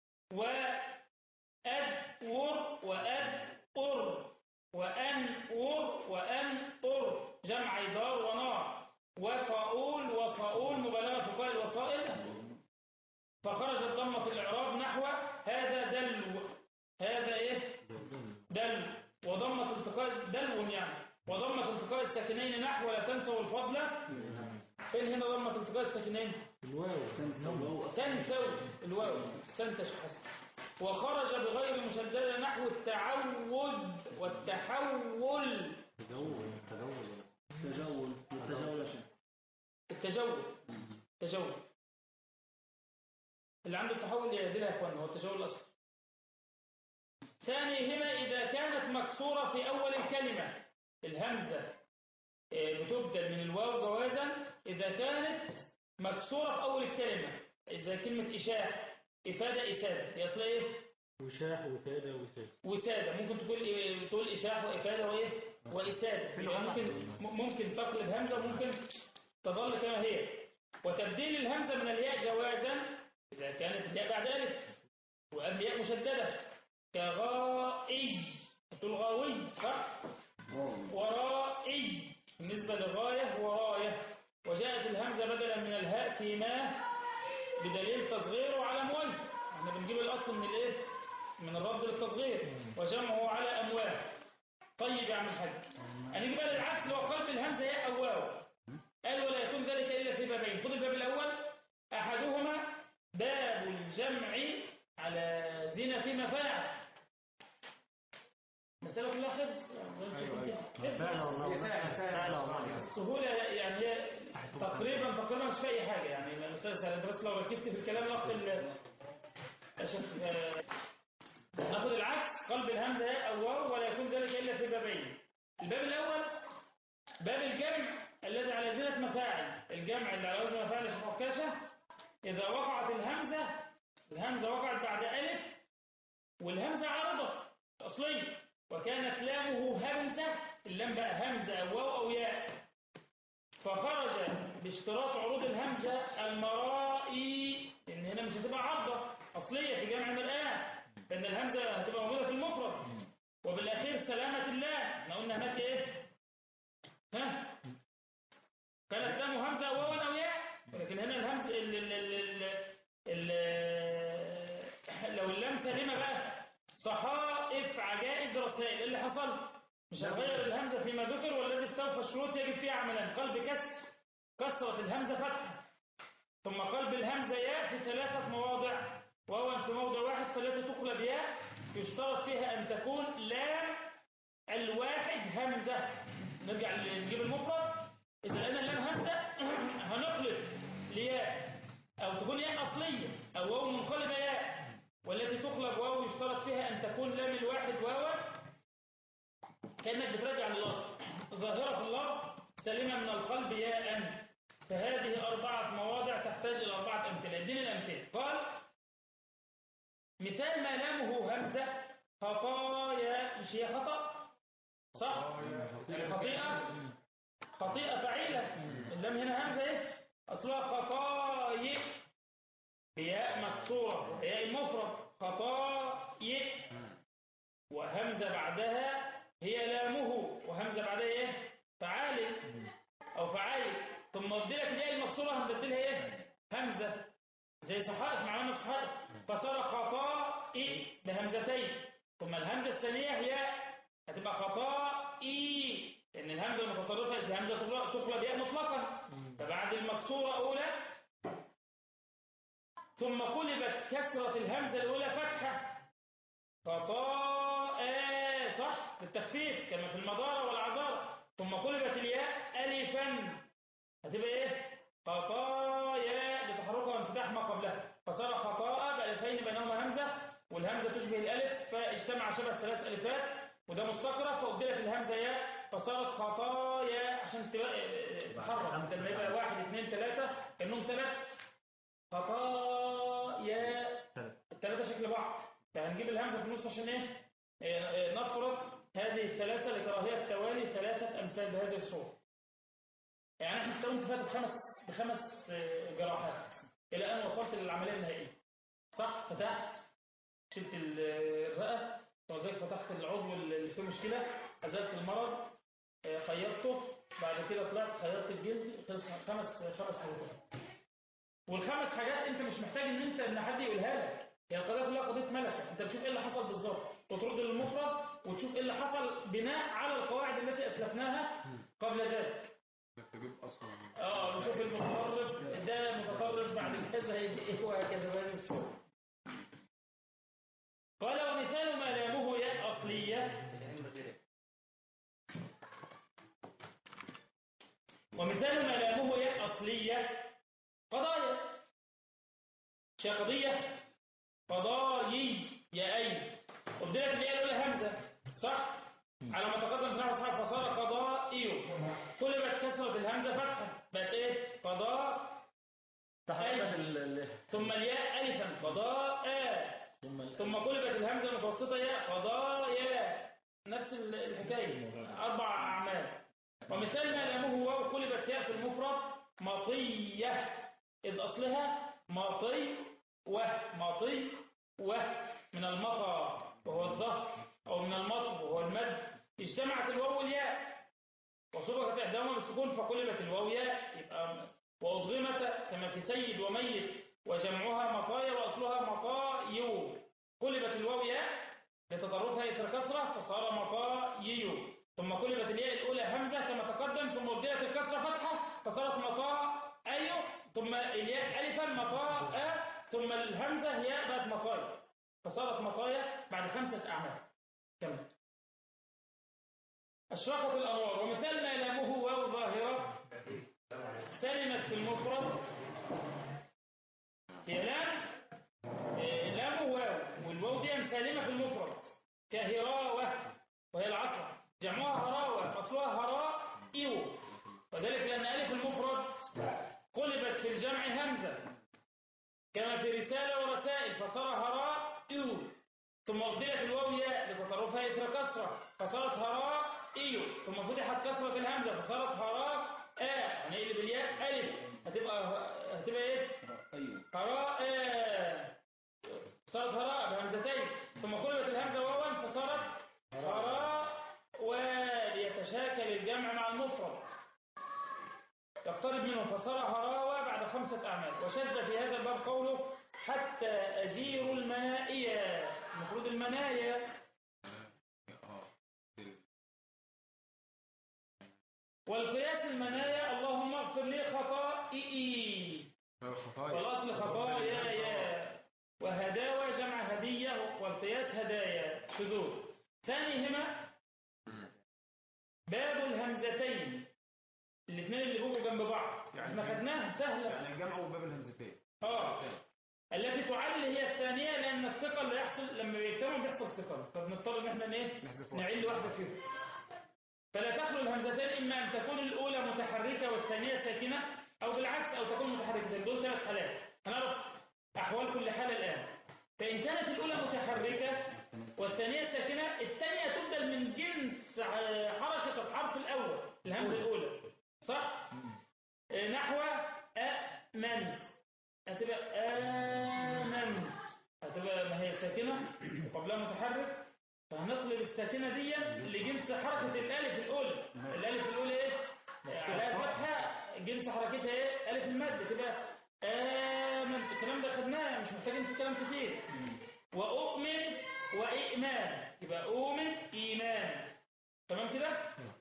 وأدور وأدقر وأنقر وأنقر جمع دار ونار وفاؤول وصاؤول مبالغة في قائل وصائل فخرج الضمة في الإعراب نحو هذا دلو هذا إيه دلو وضمة التقاء دلو يعني وضمة التقاء الساكنين نحو لا تنسوا الفضل فين هنا ضمة التقاء الساكنين تنسوا الواو تنسى حسن وخرج بغير مشددة نحو التعوذ والتحول تجول التجول يا شيخ التجول التجول اللي عنده التحول يعدلها يا اخوان هو التجول الاصلي ثانيهما اذا كانت مكسوره في اول الكلمه الهمزه آه، بتبدل من الواو جوازا اذا كانت مكسوره في اول الكلمه اذا كلمه اشاح افاده افاده هي اصلها ايه وشاح وفادة وساد وسادة ممكن تقول إيه- تقول إشاح وإفادة وإيه وإسادة يبقى ممكن م- ممكن تقلب همزة وممكن تظل كما هي وتبديل الهمزة من الياء جوازا إذا كانت الياء بعد ألف وقبل ياء مشددة كغائي تقول غاوي صح ورائي بالنسبة للغاية وراية وجاءت الهمزة بدلا من الهاء في ما بدليل تصغيره على مويه احنا بنجيب الأصل من الإيه من الرد للتصغير وجمعه على أموال طيب يا عم الحاج هنيجي بقى للعكس اللي هو قلب الهمزة ياء أو واو قال ولا يكون ذلك إلا في بابين خد الباب الأول أحدهما باب الجمع على زينة مفاعل مسألة كلها حفظ زي ما شايفين كده. حفظ فعلا والله فعلا والله السهولة يعني هي تقريبا تقريبا مش في أي حاجة يعني المسألة سهلة أنت بس لو ركزت في الكلام ناخد ال- أشوف- آه، ناخد العكس قلب الهمزة هاء أو واو ولا يكون ذلك إلا في بابين الباب الأول باب الجمع الذي على زينة مفاعل الجمع اللي على وزن مفاعل شيخ عكاشة إذا وقعت الهمزة الهمزة وقعت بعد ألف والهمزة عارضة أصلية وكانت لامه همزة اللام بقى همزة أو واو أو ياء فخرج باشتراط عروض الهمزة المرائي لأن هنا مش هتبقى عرضة أصلية في جمع مرآة لأن الهمزة هتبقى موجودة في المفرد وبالأخير سلامة الله احنا قلنا هناك إيه ها كانت لامه همزة أو واو أو ياء ولكن هنا الهمزة ال ال ال ال ال لو اللام سليمة بقى صحائف عجائز رسائل إيه اللي حصل مش هتغير الهمزة فيما ذكر والذي استوفى الشروط يجب فيه عملان قلب كسر كسرت الهمزة فتحة ثم قلب الهمزة ياء في ثلاثة مواضع وهو في موضع واحد فالتي تقلب ياء يشترط فيها أن تكون لام الواحد همزة نرجع نجيب المفرد إذا لقينا اللام همزة هنقلب لياء أو تكون ياء أصلية أو واو منقلبة ياء والتي تقلب واو يشترط فيها أن تكون لام الواحد واوا كأنك بترجع للأصل ظاهرة في اللفظ سليمة من القلب ياء فهذه أربعة مواضع تحتاج إلى أربعة أمثلة اديني الأمثلة قال مثال ما لامه همزة خطايا مش هي خطأ صح خطيئة خطيئة فعيلة اللام هنا همزة ايه أصلها خطايا بياء مكسورة وياء المفرد خطايا وهمزة بعدها هي لامه وهمزة بعدها ايه فعال او فعال ثم ادي لك الياء المكسورة هنبدلها ايه همزة زي صحائف معناها صحائف فصار خطائي بهمزتين ثم الهمزة الثانية هي هتبقى خطائي لأن الهمزة المتطرفة إذا همزة تقلب- تقلب ياء مطلقا فبعد المكسورة أولى ثم قلبت كسرة الهمزة الأولى فتحة خطاء صح بالتخفيف كما في المضارة والعذارة ثم قلبت الياء ألفا هتبقى إيه خطايا لتحركها وانفتاح ما قبلها فصار خطاء بألفين بينهما همزة والهمزة تشبه الألف جمع شبه ثلاث ألفات وده مستقرة فأبدلت الهمزة ياء فصارت خطايا عشان تبقى تحرك لما يبقى واحد اثنين ثلاثة كأنهم ثلاث خطايا الثلاثة شكل بعض فهنجيب الهمزة في النص عشان ايه إيه، إيه، نفرض هذه الثلاثة لكراهية التوالي ثلاثة أمثال بهذه الصورة يعني احنا التوالي فاتت خمس بخمس آه، جراحات إلى أن وصلت للعملية النهائية صح فتحت شلت ال- الرئة وذلك فتحت العضو اللي فيه مشكلة أزلت المرض آه، خيطته بعد كده طلعت خيطت الجلد خلص خمس خمس حروف والخمس حاجات انت مش محتاج ان انت ان حد يقولها لك هي القضيه كلها قضيه ملكه انت بتشوف ايه اللي حصل بالظبط وترد للمفرد وتشوف ايه اللي حصل بناء على القواعد التي اسلفناها قبل ذلك تجيب اصلا اه نشوف المتطرف ده متطرف بعد كذا هيجي ايه وهكذا بهذه الصوره قال ومثال ما لامه ياء اصليه ومثال ما لامه ياء اصليه قضايا شيء قضيه قضايي يا اي وبدأت اللي هي الاولى همزه صح على ما تقدم في نحو اصحاب فصار قضائي قلبت كسرة الهمزة فتحة بقت ايه قضاء تحركت ال- ال- ثم الياء ألفا قضاء ثم ال- ثم قلبت الهمزة المتوسطة ياء قضايا نفس ال- الحكاية أربع أعمال ومثال ما لامه واو قلبت ياء في المفرد مطية إذ أصلها مطي وه مطي وه من المطى وهو الظهر أو من المطر وهو المد اجتمعت الواو والياء وسبقت إحداهما بالسكون فقلبت الواو ياء يبقى وأضغمت كما في سيد وميت وجمعها مطايا وأصلها مطايو قلبت الواو ياء لتطرفها إثر كسرة فصار مطايو ثم قلبت الياء الأولى همزة كما تقدم ثم أبدلت الكسرة فتحة فصارت مطايو ثم الياء ألفا مطاء ثم الهمزة ياء بقت مطايا فصارت مطايا بعد خمسة أعمال كمل أشرقت الأنوار ومثال ما لامه واو ظاهرة سلمت في المفرد هي لام إيه، لام واو والواو دي سالمة في المفرد كهراوة وهي العصر جمعها هراوة أصلها هراء إيو وذلك لأن ألف المفرد قلبت في الجمع همزة كما في رسالة ورسائل فصار هراء إيو ثم أبدلت الواو ياء لتطرفها إثر كسرة فصارت هراء إيو ثم فتحت كسرة الهمزة فصارت هراء آ هنقلب الياء ألف هتبقى هتبقى إيه؟ أيوه هراء آ. صارت هراء بهمزتين ثم قلبت الهمزة واوا فصارت هراء وليتشاكل الجمع مع المفرد يقترب منه فصار هراوة بعد خمسة أعمال وشد في هذا الباب قوله حتى أزير المنائية المفروض المنايا اه والقياس المنايا اللهم اغفر لي خطائي الخطايا والأصل خطايا يا وهداوى جمع هدية والقياس هدايا شذوذ ثانيهما باب الهمزتين الاثنين اللي بيبقوا جنب بعض يعني احنا خدناها سهلة يعني الجمع وباب الهمزتين اه التي تعل هي الثانية لأن الثقل اللي يحصل لما بيجتمعوا بيحصل ثقل فبنضطر ان احنا ايه نحذف واحد. نعل واحدة فيهم فلا تخلو الهمزتين إما أن تكون الأولى متحركة والثانية ساكنة أو بالعكس أو تكون متحركة دول ثلاث حالات هنعرف أحوال كل حالة الآن فإن كانت الأولى متحركة والثانية ساكنة الثانية تبدل من جنس ع- حركة الحرف الأول الهمزة الأولى صح؟ آه، نحو أمنت هتبقى آمنت هتبقى ما هي ساكنة وقبلها متحرك فهنقلب الساكنة دي لجنس حركة الألف الأولى الألف الأولى إيه؟ عليها فتحة جنس حركتها إيه؟ ألف المد تبقى آمنت الكلام ده خدناه مش محتاجين في كلام كتير وأؤمن وإيمان يبقى أؤمن إيمان تمام كده؟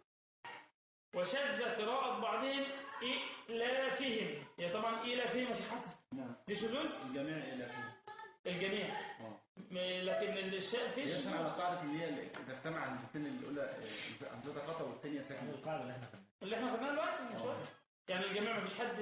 وشذ قراءة بعضهم إلافهم هي طبعا إلافهم مش حسن نعم دي شذوذ الجميع إلى فيه الجميع اه م- لكن الشيء في يرسم شذوذ على قاعدة اللي هي إذا اجتمع الهمزتين الأولى همزة خطأ والثانية ساكنة القاعدة اللي احنا خدناها اللي احنا خدناه دلوقتي من شويه يعني الجميع مفيش حد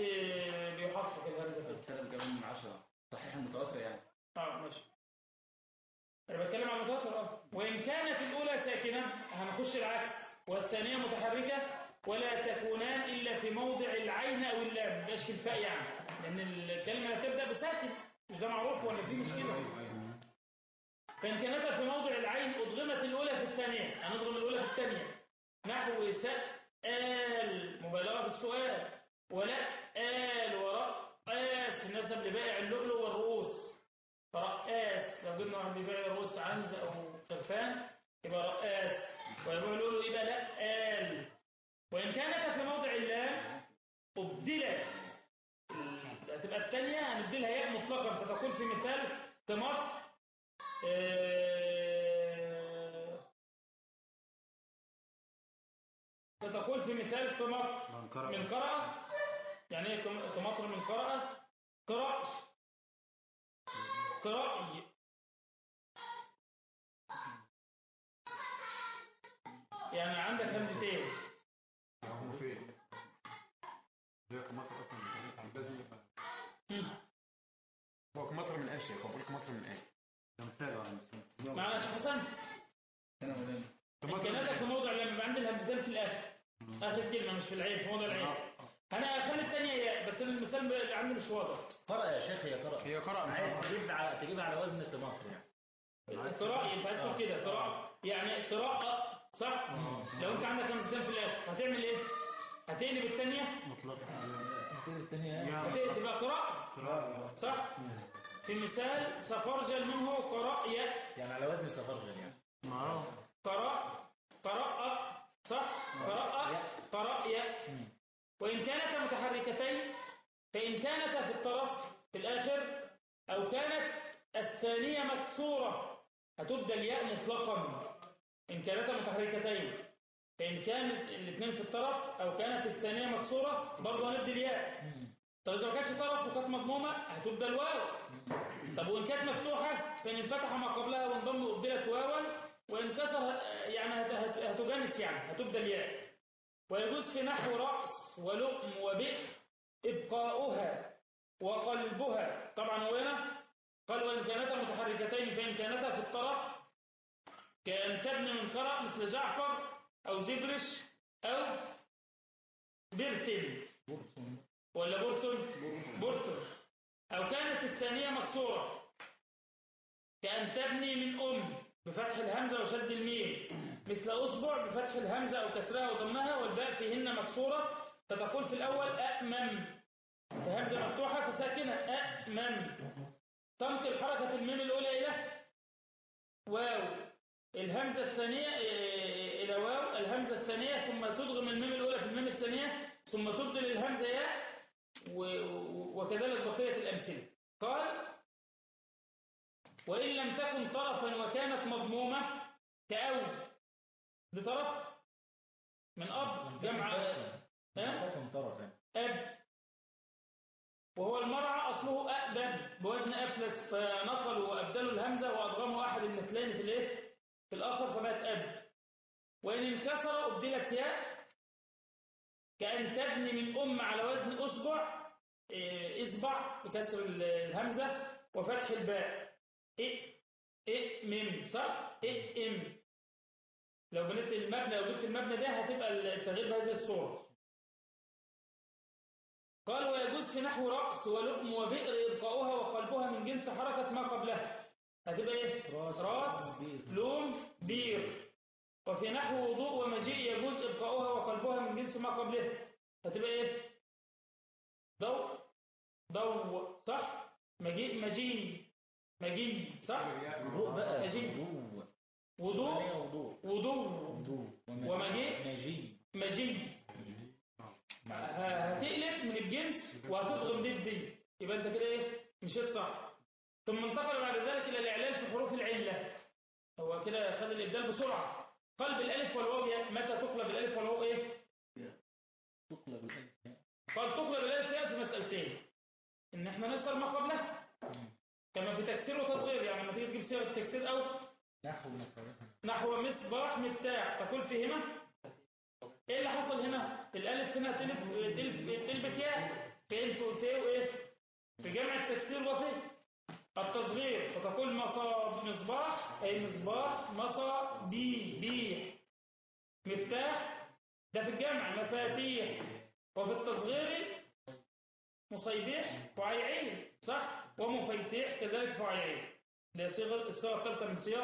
بيحقق الهمزه كده ثلاث جواب من عشرة صحيح المتواتر يعني اه ماشي انا بتكلم عن متواتر اه وان كانت الاولى ساكنه هنخش العكس والثانيه متحركه ولا تكونان الا في موضع العين او اللام مبقاش في الفاء يعني لان الكلمه هتبدا بساكن مش ده معروف ولا في مشكله فان كانت في موضع العين ادغمت الاولى في الثانيه هنضغم الاولى في الثانيه نحو سأل مبالغه في السؤال ولا آل ورأس نسب لبائع اللؤلؤ والرؤوس فرقاس لو جبنا واحد بيبيع رؤوس عنز او خرفان يبقى رقاس ويبيع اللؤلؤ يبقى لا آل وإن كانت في موضع اللام أبدلت هتبقى الثانية هنبدلها ياء مطلقا فتقول في مثال تمر آه، فتقول في مثال تمر من قرأ يعني ايه تم- تمطر من قرأ قرأ قرأي يعني عندك همزتين هو فين؟ هي كمطر اصلا لازم يبقى هم. هو كمطر من ايش هو بقول كمطر من ايه؟ ده مثال ولا مثال معنا يا شيخ حسن انا ولا كمطر من الكلام في إيه؟ موضع لما يبقى عندي الهمزتين في الاخر اخر كلمه مش في العين في موضع العين انا اخلي الثانيه ياء بس المثال اللي عندي مش واضح قرأ يا شيخ هي قرأ هي قرأ مش عايز قرأ. تجيب على تجيب على وزن الطماطم يعني القراءة انت عايز تقول كده قراءة يعني قراءة صح لو انت عندك همزتين في الاخر هتعمل ايه هتقلب الثانيه الثانية هتقلب تبقى قراءة صح في مثال سفرجل منه قراء ياء يعني على وزن سفرجل يعني قراء قراء صح قراء قراء ياء وإن كانتا متحركتين فإن كانتا في الطرف في الآخر أو كانت الثانية مكسورة هتبدأ الياء مطلقا إن كانتا متحركتين فإن كانت الاثنين في الطرف أو كانت الثانية مكسورة برضه هنبدأ الياء طب إذا ما كانتش طرف وكانت مضمومة هتبدأ الواو طب وإن كانت مفتوحة فإن انفتح ما قبلها وانضم أبدلت واوا وإن كسر يعني هت- هت- هتجانس يعني هتبدأ الياء ويجوز في نحو رأس ولؤم وبئر إبقاؤها وقلبها طبعا هو هنا قال وإن كانتا متحركتين فإن كانتا في الطرف كأن تبني من قرأ مثل جعفر أو زبرش أو برتل ولا برسل برسل أو كانت الثانية مكسورة كأن تبني من أم بفتح الهمزة وشد الميم مثل أصبع بفتح الهمزة أو كسرها وضمها والباء فيهن مكسورة فتقول في الأول أأمم فهمزة مفتوحة فساكنة أأمم تنقل حركة الميم الأولى إلى واو الهمزة الثانية إيه، إلى واو الهمزة الثانية ثم تدغم الميم الأولى في الميم الثانية ثم تبدل الهمزة ياء و- و- وكذلك بقية الأمثلة قال وإن لم تكن طرفا وكانت مضمومة كأو بطرف من أب جمع ها؟ تكن طرفا أب وهو المرعى أصله أأبد بوزن أفلس فنقلوا وأبدلوا الهمزة وأضغموا أحد المثلين في الإيه؟ في الآخر فبقت أب وإن انكسر أبدلت ياء كأن تبني من أم على وزن أصبع إيه، إصبع بكسر ال- الهمزة وفتح الباء إيه إيه مم صح إيه إم لو بنيت المبنى لو جبت المبنى ده هتبقى التغيير بهذه الصورة قال ويجوز في نحو رأس ولؤم وبئر إبقاؤها وقلبها من جنس حركة ما قبلها هتبقى إيه؟ راس راس بير. لوم بير وفي نحو وضوء ومجيء يجوز إبقاؤها وقلبها من جنس ما قبلها هتبقى إيه؟ ضوء ضوء صح؟ مجيء مجيء مجيء صح؟ وضوء بقى مجيء وضوء وضوء ثانية وضوء وضوء وضوء ومجيء. مجيء مجيء ه- هتقلب من الجنس وهتضغم دي بدي يبقى انت كده ايه مشيت صح ثم انتقل بعد ذلك الى الاعلان في حروف العله هو كده خد الابدال بسرعه قلب الالف والواو يا- متى تقلب الالف والواو ايه تقلب الألف قال تقلب الالف ياء في مسالتين ان احنا نسال ما قبلها كما في تكسير وتصغير يعني لما تيجي تجيب صيغه تكسير او نحو مثلا نحو مصباح مفتاح تقول فيهما ايه اللي حصل هنا الالف هنا تلف تلف تلبت ياء فين في وتي وايه في جمع التكسير وفي التصغير فتقول مصاب مصباح أي مصباح مصابيح مفتاح ده في الجمع مفاتيح وفي التصغير مصيبيح وعيعين صح ومفيتيح كذلك فعيعين ده صيغه الصيغه الثالثه من صيغ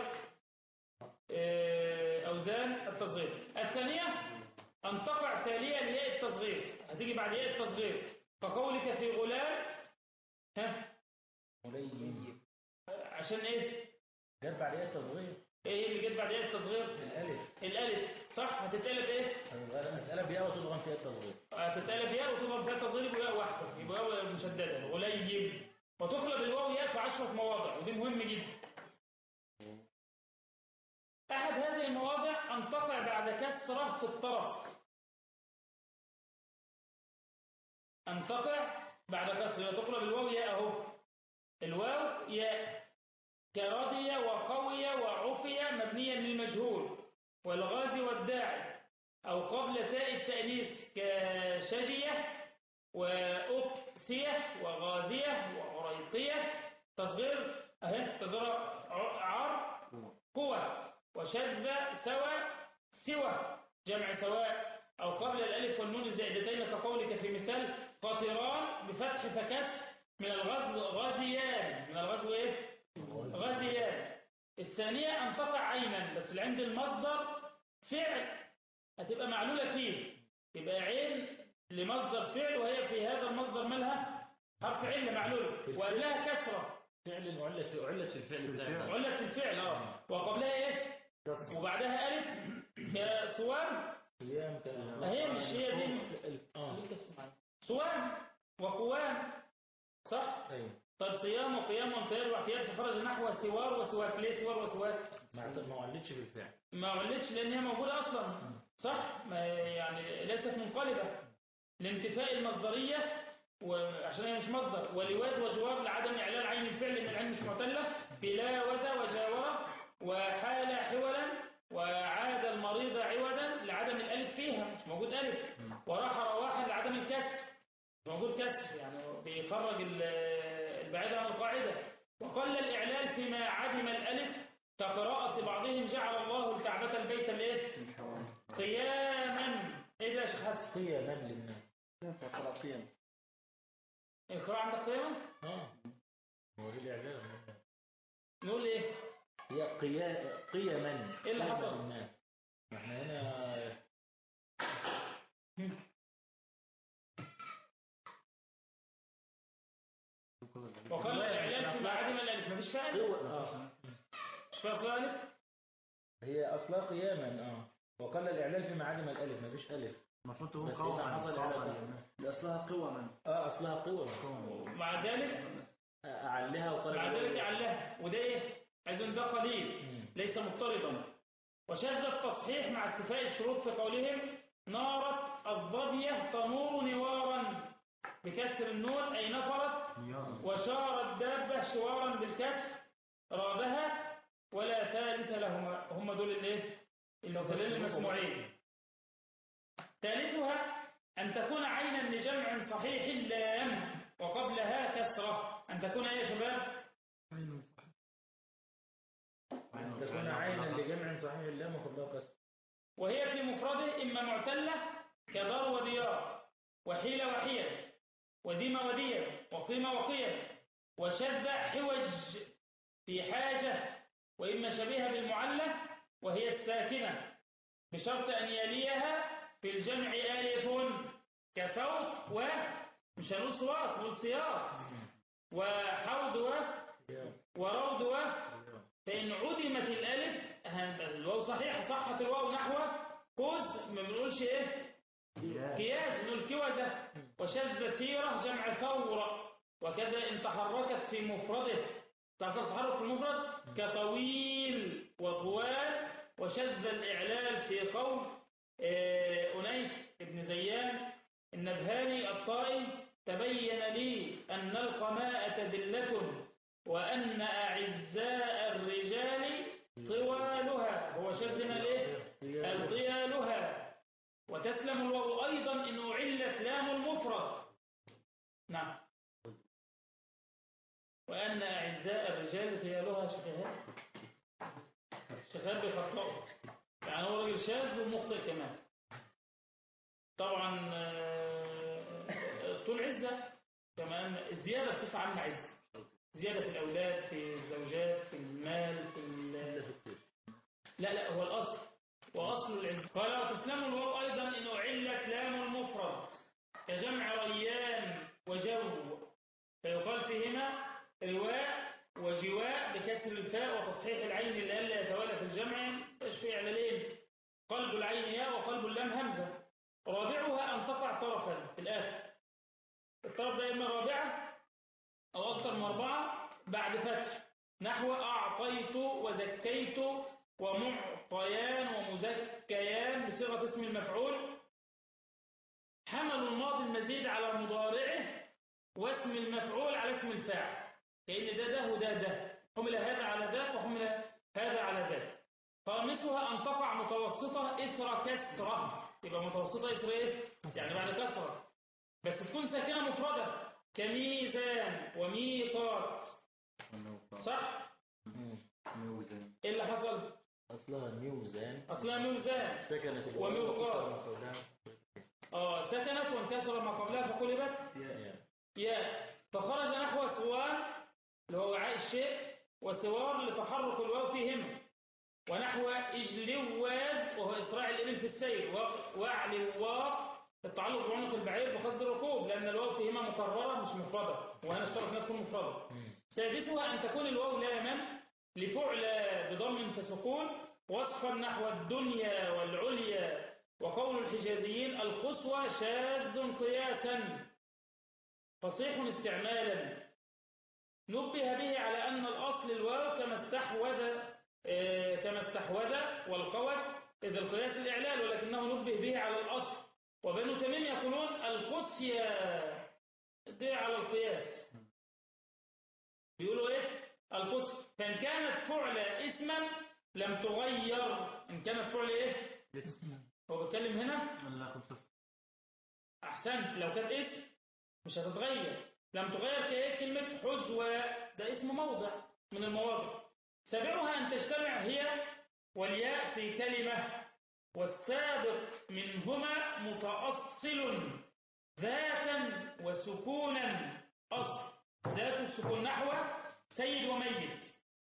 آه، اوزان التصغير الثانيه ان تقع تاليه لياء التصغير هتيجي بعد ياء التصغير كقولك في غلام ها قليل عشان ايه جت بعد ايه التصغير ايه اللي جت بعد ياء التصغير الالف الالف صح هتتقلب ايه هتتغير المساله بياء وتضغم فيها التصغير هتتقلب ياء وتضرب فيها تصغير يبقى ياء واحده يبقى ياء مشدده غليم وتقلب الواو ياء في عشرة مواضع ودي مهم جدا أحد هذه المواضع أن تقع بعد كسرة في الطرف أن تقع بعد كسرة تقلب الواو ياء أهو الواو ياء كرضية وقوية وعفية مبنيا للمجهول والغازي والداعي أو قبل تاء التأنيث كشجية وأكسية وغازية وعريقية تصغير أهي تصغير ع- عر قوة وشذ سوى سوى جمع سواء أو قبل الألف والنون الزائدتين كقولك في مثال قاطران بفتح فكسر من الغزو غازيان من الغزو إيه؟ غازيان الثانية أن تقع عينا بس اللي عند المصدر فعل هتبقى معلولة فيه يبقى عين لمصدر فعل وهي في هذا المصدر مالها حرف علة معلولة وقبلها كسرة فعل علت في علت في الفعل بتاعنا علة في الفعل اه وقبلها ايه وبعدها ألف كصوام قيام هي مش هي دي اه صوام وقوام صح ايوه طب صيام وقيام وامتياز واحتياج فخرج نحو سوار وسواك ليه سوار وسواك ما ما علتش في الفعل ما علتش لان هي موجوده اصلا صح ما يعني ليست منقلبه لانتفاء المصدريه وعشان هي مش مصدر ولواد وجوار لعدم اعلان عين الفعل لان العين مش معتله في لا ود وجاور وحال حولا وعاد المريض عودا لعدم الالف فيها مش موجود الف وراح رواحا لعدم الكسر مش موجود كسر يعني بيخرج ال- البعيد عن القاعده وقل الاعلال فيما عدم الالف كقراءة بعضهم جعل الله الكعبة البيت الايه؟ قياما ايه ده يا شيخ حسن؟ قياما للناس قراطين القراءة عندك قياما؟ اه هو دي الاعلام نقول ايه؟ هي قيا قيما إيه اللي قيما حصل؟ للناس احنا هنا وقل الاعلان فيما عدم الالف مفيش فيها الف؟ قوة اه مش فيها أصلا الف؟ هي اصلها قياما اه وقل الاعلان في معادم الالف مفيش الف المفروض تكون بس هنا قوما حصل قوما على- للناس. أصلها قوما اه اصلها قوة ومع ذلك اعلها وقال مع ذلك علها وده ايه؟ اذن ده قليل مم. ليس مضطردا وشذ التصحيح مع استيفاء الشروط في قولهم نارت الظبية تنور نوارا بكسر النون أي نفرت وشار الدابة شوارا بالكسر رادها ولا ثالث لهما هم دول الايه المثلين المسموعين ثالثها أن تكون عينا لجمع صحيح اللام وقبلها كسرة أن تكون إيه يا شباب أن تكون عينا لجمع صحيح اللام وقبلها كسر وهي في مفرده إما معتلة كدار وديار وحيل وحيل وديم وديا وقيمة وقيم وشد حوج في حاجة وإما شبيهة بالمعلة وهي الساكنة بشرط أن يليها في الجمع آلف كصوت و مش هنقول صوات نقول سياط وحوض و ورود و فإن عدمت الألف هن- الواو صحيح صحت الواو نحو كوز ما بنقولش إيه قياس نقول كوزة وشذ ثيرة جمع ثورة وكذا إن تحركت في مفرده تحصل تحرك في المفرد كطويل وطوال وشذ الإعلال في قول آه، أنيس بن زيان النبهاني الطائي تبين لي أن القماءة ذلة وأن أعزاء الرجال طوالها هو شذنا ليه الطيالها وتسلم الواو أيضا إن أعلت لام المفرد نعم وأن أعزاء الرجال خيالها شفهات شفهات بخطأه يعني هو راجل شاذ ومخطئ كمان طبعا آه، طول عزة كمان الزيادة بصفة عامة عزة زيادة في الأولاد في الزوجات في المال في ال- لا لا هو الأصل وأصل العزة قال وتسلم الواو أيضا إن أعلت لام المفرد كجمع ريان وجو فيقال فيهما رواء وجواء بكسر الفاء وتصحيح العين لئلا يتوالى في الجمع تشفي عللين قلب العين ياء وقلب اللام همزة رابعها أن تقع طرفا في الآخر الطرف ده إما رابعة أو أكثر من أربعة بعد فتح نحو أعطيت وزكيت ومعطيان ومزكيان بصيغة اسم المفعول حملوا الماضي المزيد على مضارعه واسم المفعول على اسم الفاعل كأن ده ده وده ده حمل هذا على ذاك وحمل هذا على ذاك خامسها أن تقع متوسطة إثر كسرة يبقى متوسطة إثر إيه؟ يعني بعد كسرة بس تكون ساكنة مفردة كميزان وميقات صح؟ ميوزن إيه اللي حصل؟ أصلها ميوزان أصلها ميزان سكنت الواو وميوقات. وكسر مفعولها. آه سكنت وانكسر ما قبلها فقلبت ياء فخرج نحو سوار اللي هو وعاء الشيء وسوار لتحرك الواو فيهما ونحو اجلواد وهو إسراع الإبل في السير و- واعلواق التعلق بعنق البعير بقصد الركوب لأن الواو فيهما مكررة مش مفردة وهنا اشترط انها تكون مفردة سادسها أن تكون الواو لاما لفعل بضم فسكون وصفا نحو الدنيا والعليا وقول الحجازيين القصوى شاذ قياسا فصيح استعمالا نبه به على أن الأصل الواو كما استحوذ آه، كما استحوذ والقوت إذا القياس الإعلال ولكنه نبه به على الأصل وبنو تميم يقولون القسيا دي على القياس بيقولوا إيه القدس فإن كانت فعل اسما لم تغير إن كانت فعل إيه هو بيتكلم هنا ولا كنت أحسنت لو كانت اسم مش هتتغير لم تغير كإيه كلمة حزوة ده اسم موضع من المواضع سابعها أن تجتمع هي والياء في كلمة والسابق منهما متأصل ذاتا وسكونا أصل ذات سكون نحو سيد وميت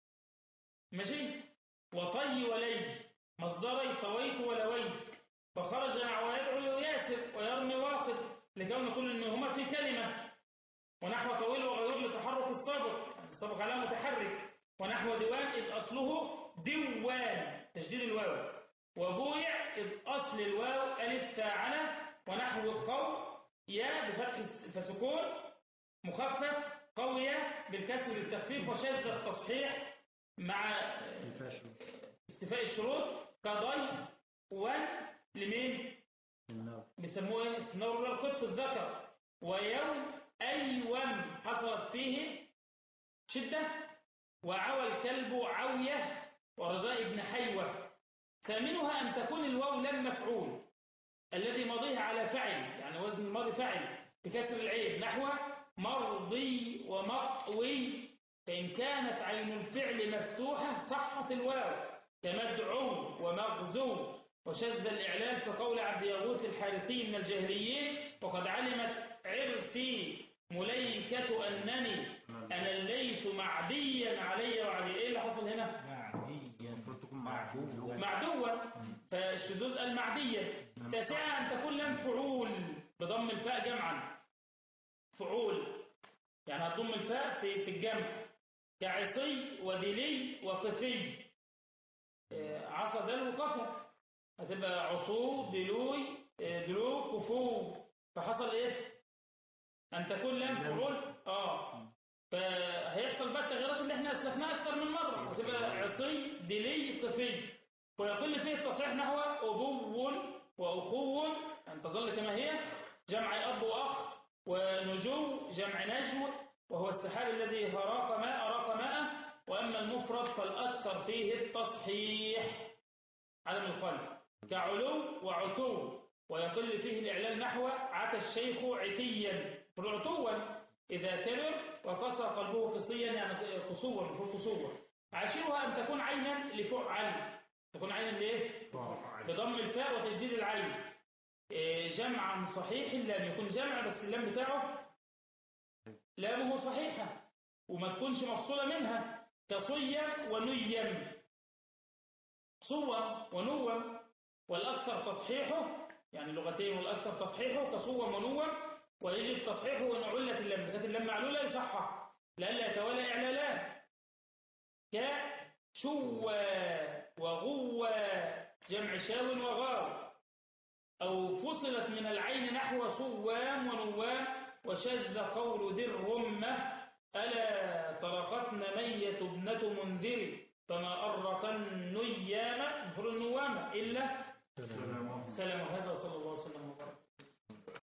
ماشي وطي ولي مصدري طويت ولويت فخرج نحو يدعو ياسر ويرمي واقد لكون كل منهما في كلمة ونحو طويل وغيور لتحرك السابق السابق على متحرك ونحو ديوان إذ أصله دوان تشديد الواو وبويع إذ أصل الواو ألف فاعلة ونحو القو يا بفتح فسكون مخفف قوية بالكسر للتخفيف وشد التصحيح مع استفاء الشروط كضي ون لمين بيسموه ايه السنور القط الذكر ويوم أيوم حصلت فيه شدة وعوى الكلب عوية ورجاء ابن حيوة ثامنها أن تكون الواو لم مفعول الذي ماضيه على فعل يعني وزن الماضي فعل بكسر العين نحو مرضي ومقوي فإن كانت عين الفعل مفتوحة صحت الواو كمدعو ومغزو وشذ الإعلان في قول عبد يغوث الحارثي من الجاهليين وقد علمت عرسي مليكة أنني أنا الليث معديا علي وعلي إيه اللي حصل هنا معدية المفروض تكون معدوة معدوا فالشذوذ المعدية تاسعا أن تكون لم فعول بضم الفاء جمعا فعول يعني هتضم الفاء في في الجمع كعصي ودلي وقفي آه، عصا دل وقفا هتبقى عصو دلوي آه، دلو كفو فحصل ايه ان تكون لم فعول اه فهيحصل بقى التغييرات اللي احنا اسلفناها اكثر من مره هتبقى عصي دلي قفي ويقل فيه التصحيح نحو ابو واخو ان تظل كما هي جمع اب واخ ونجو جمع نجو وهو السحاب الذي هراق ماء أراق ماء وأما المفرد فالأكثر فيه التصحيح عدم القلب كعلو وعتو ويقل فيه الإعلان نحو عتى الشيخ عتيا قل عتوا إذا كبر وقسى قلبه قصيا يعني قصوة المفروض قصوة عاشرها أن تكون عينا لفعل تكون عينا لإيه؟ بضم الفاء وتجديد العين إيه، جمعا صحيح اللام يكون جمع بس اللام بتاعه لامه صحيحة وما تكونش مفصولة منها كصية ونيم صوة ونوم والأكثر تصحيحه يعني لغتين والأكثر تصحيحه كصوة ونوم ويجب تصحيحه وإن علت اللام إذا كانت اللام معلولة يصحح لئلا يتوالى إعلالات كشوى وغوى جمع شاو وغاو أو فصلت من العين نحو صوام ونوام وشذ قول ذي الرمة ألا طرقتنا مية ابنة منذر فما أرق النيام مفر النوام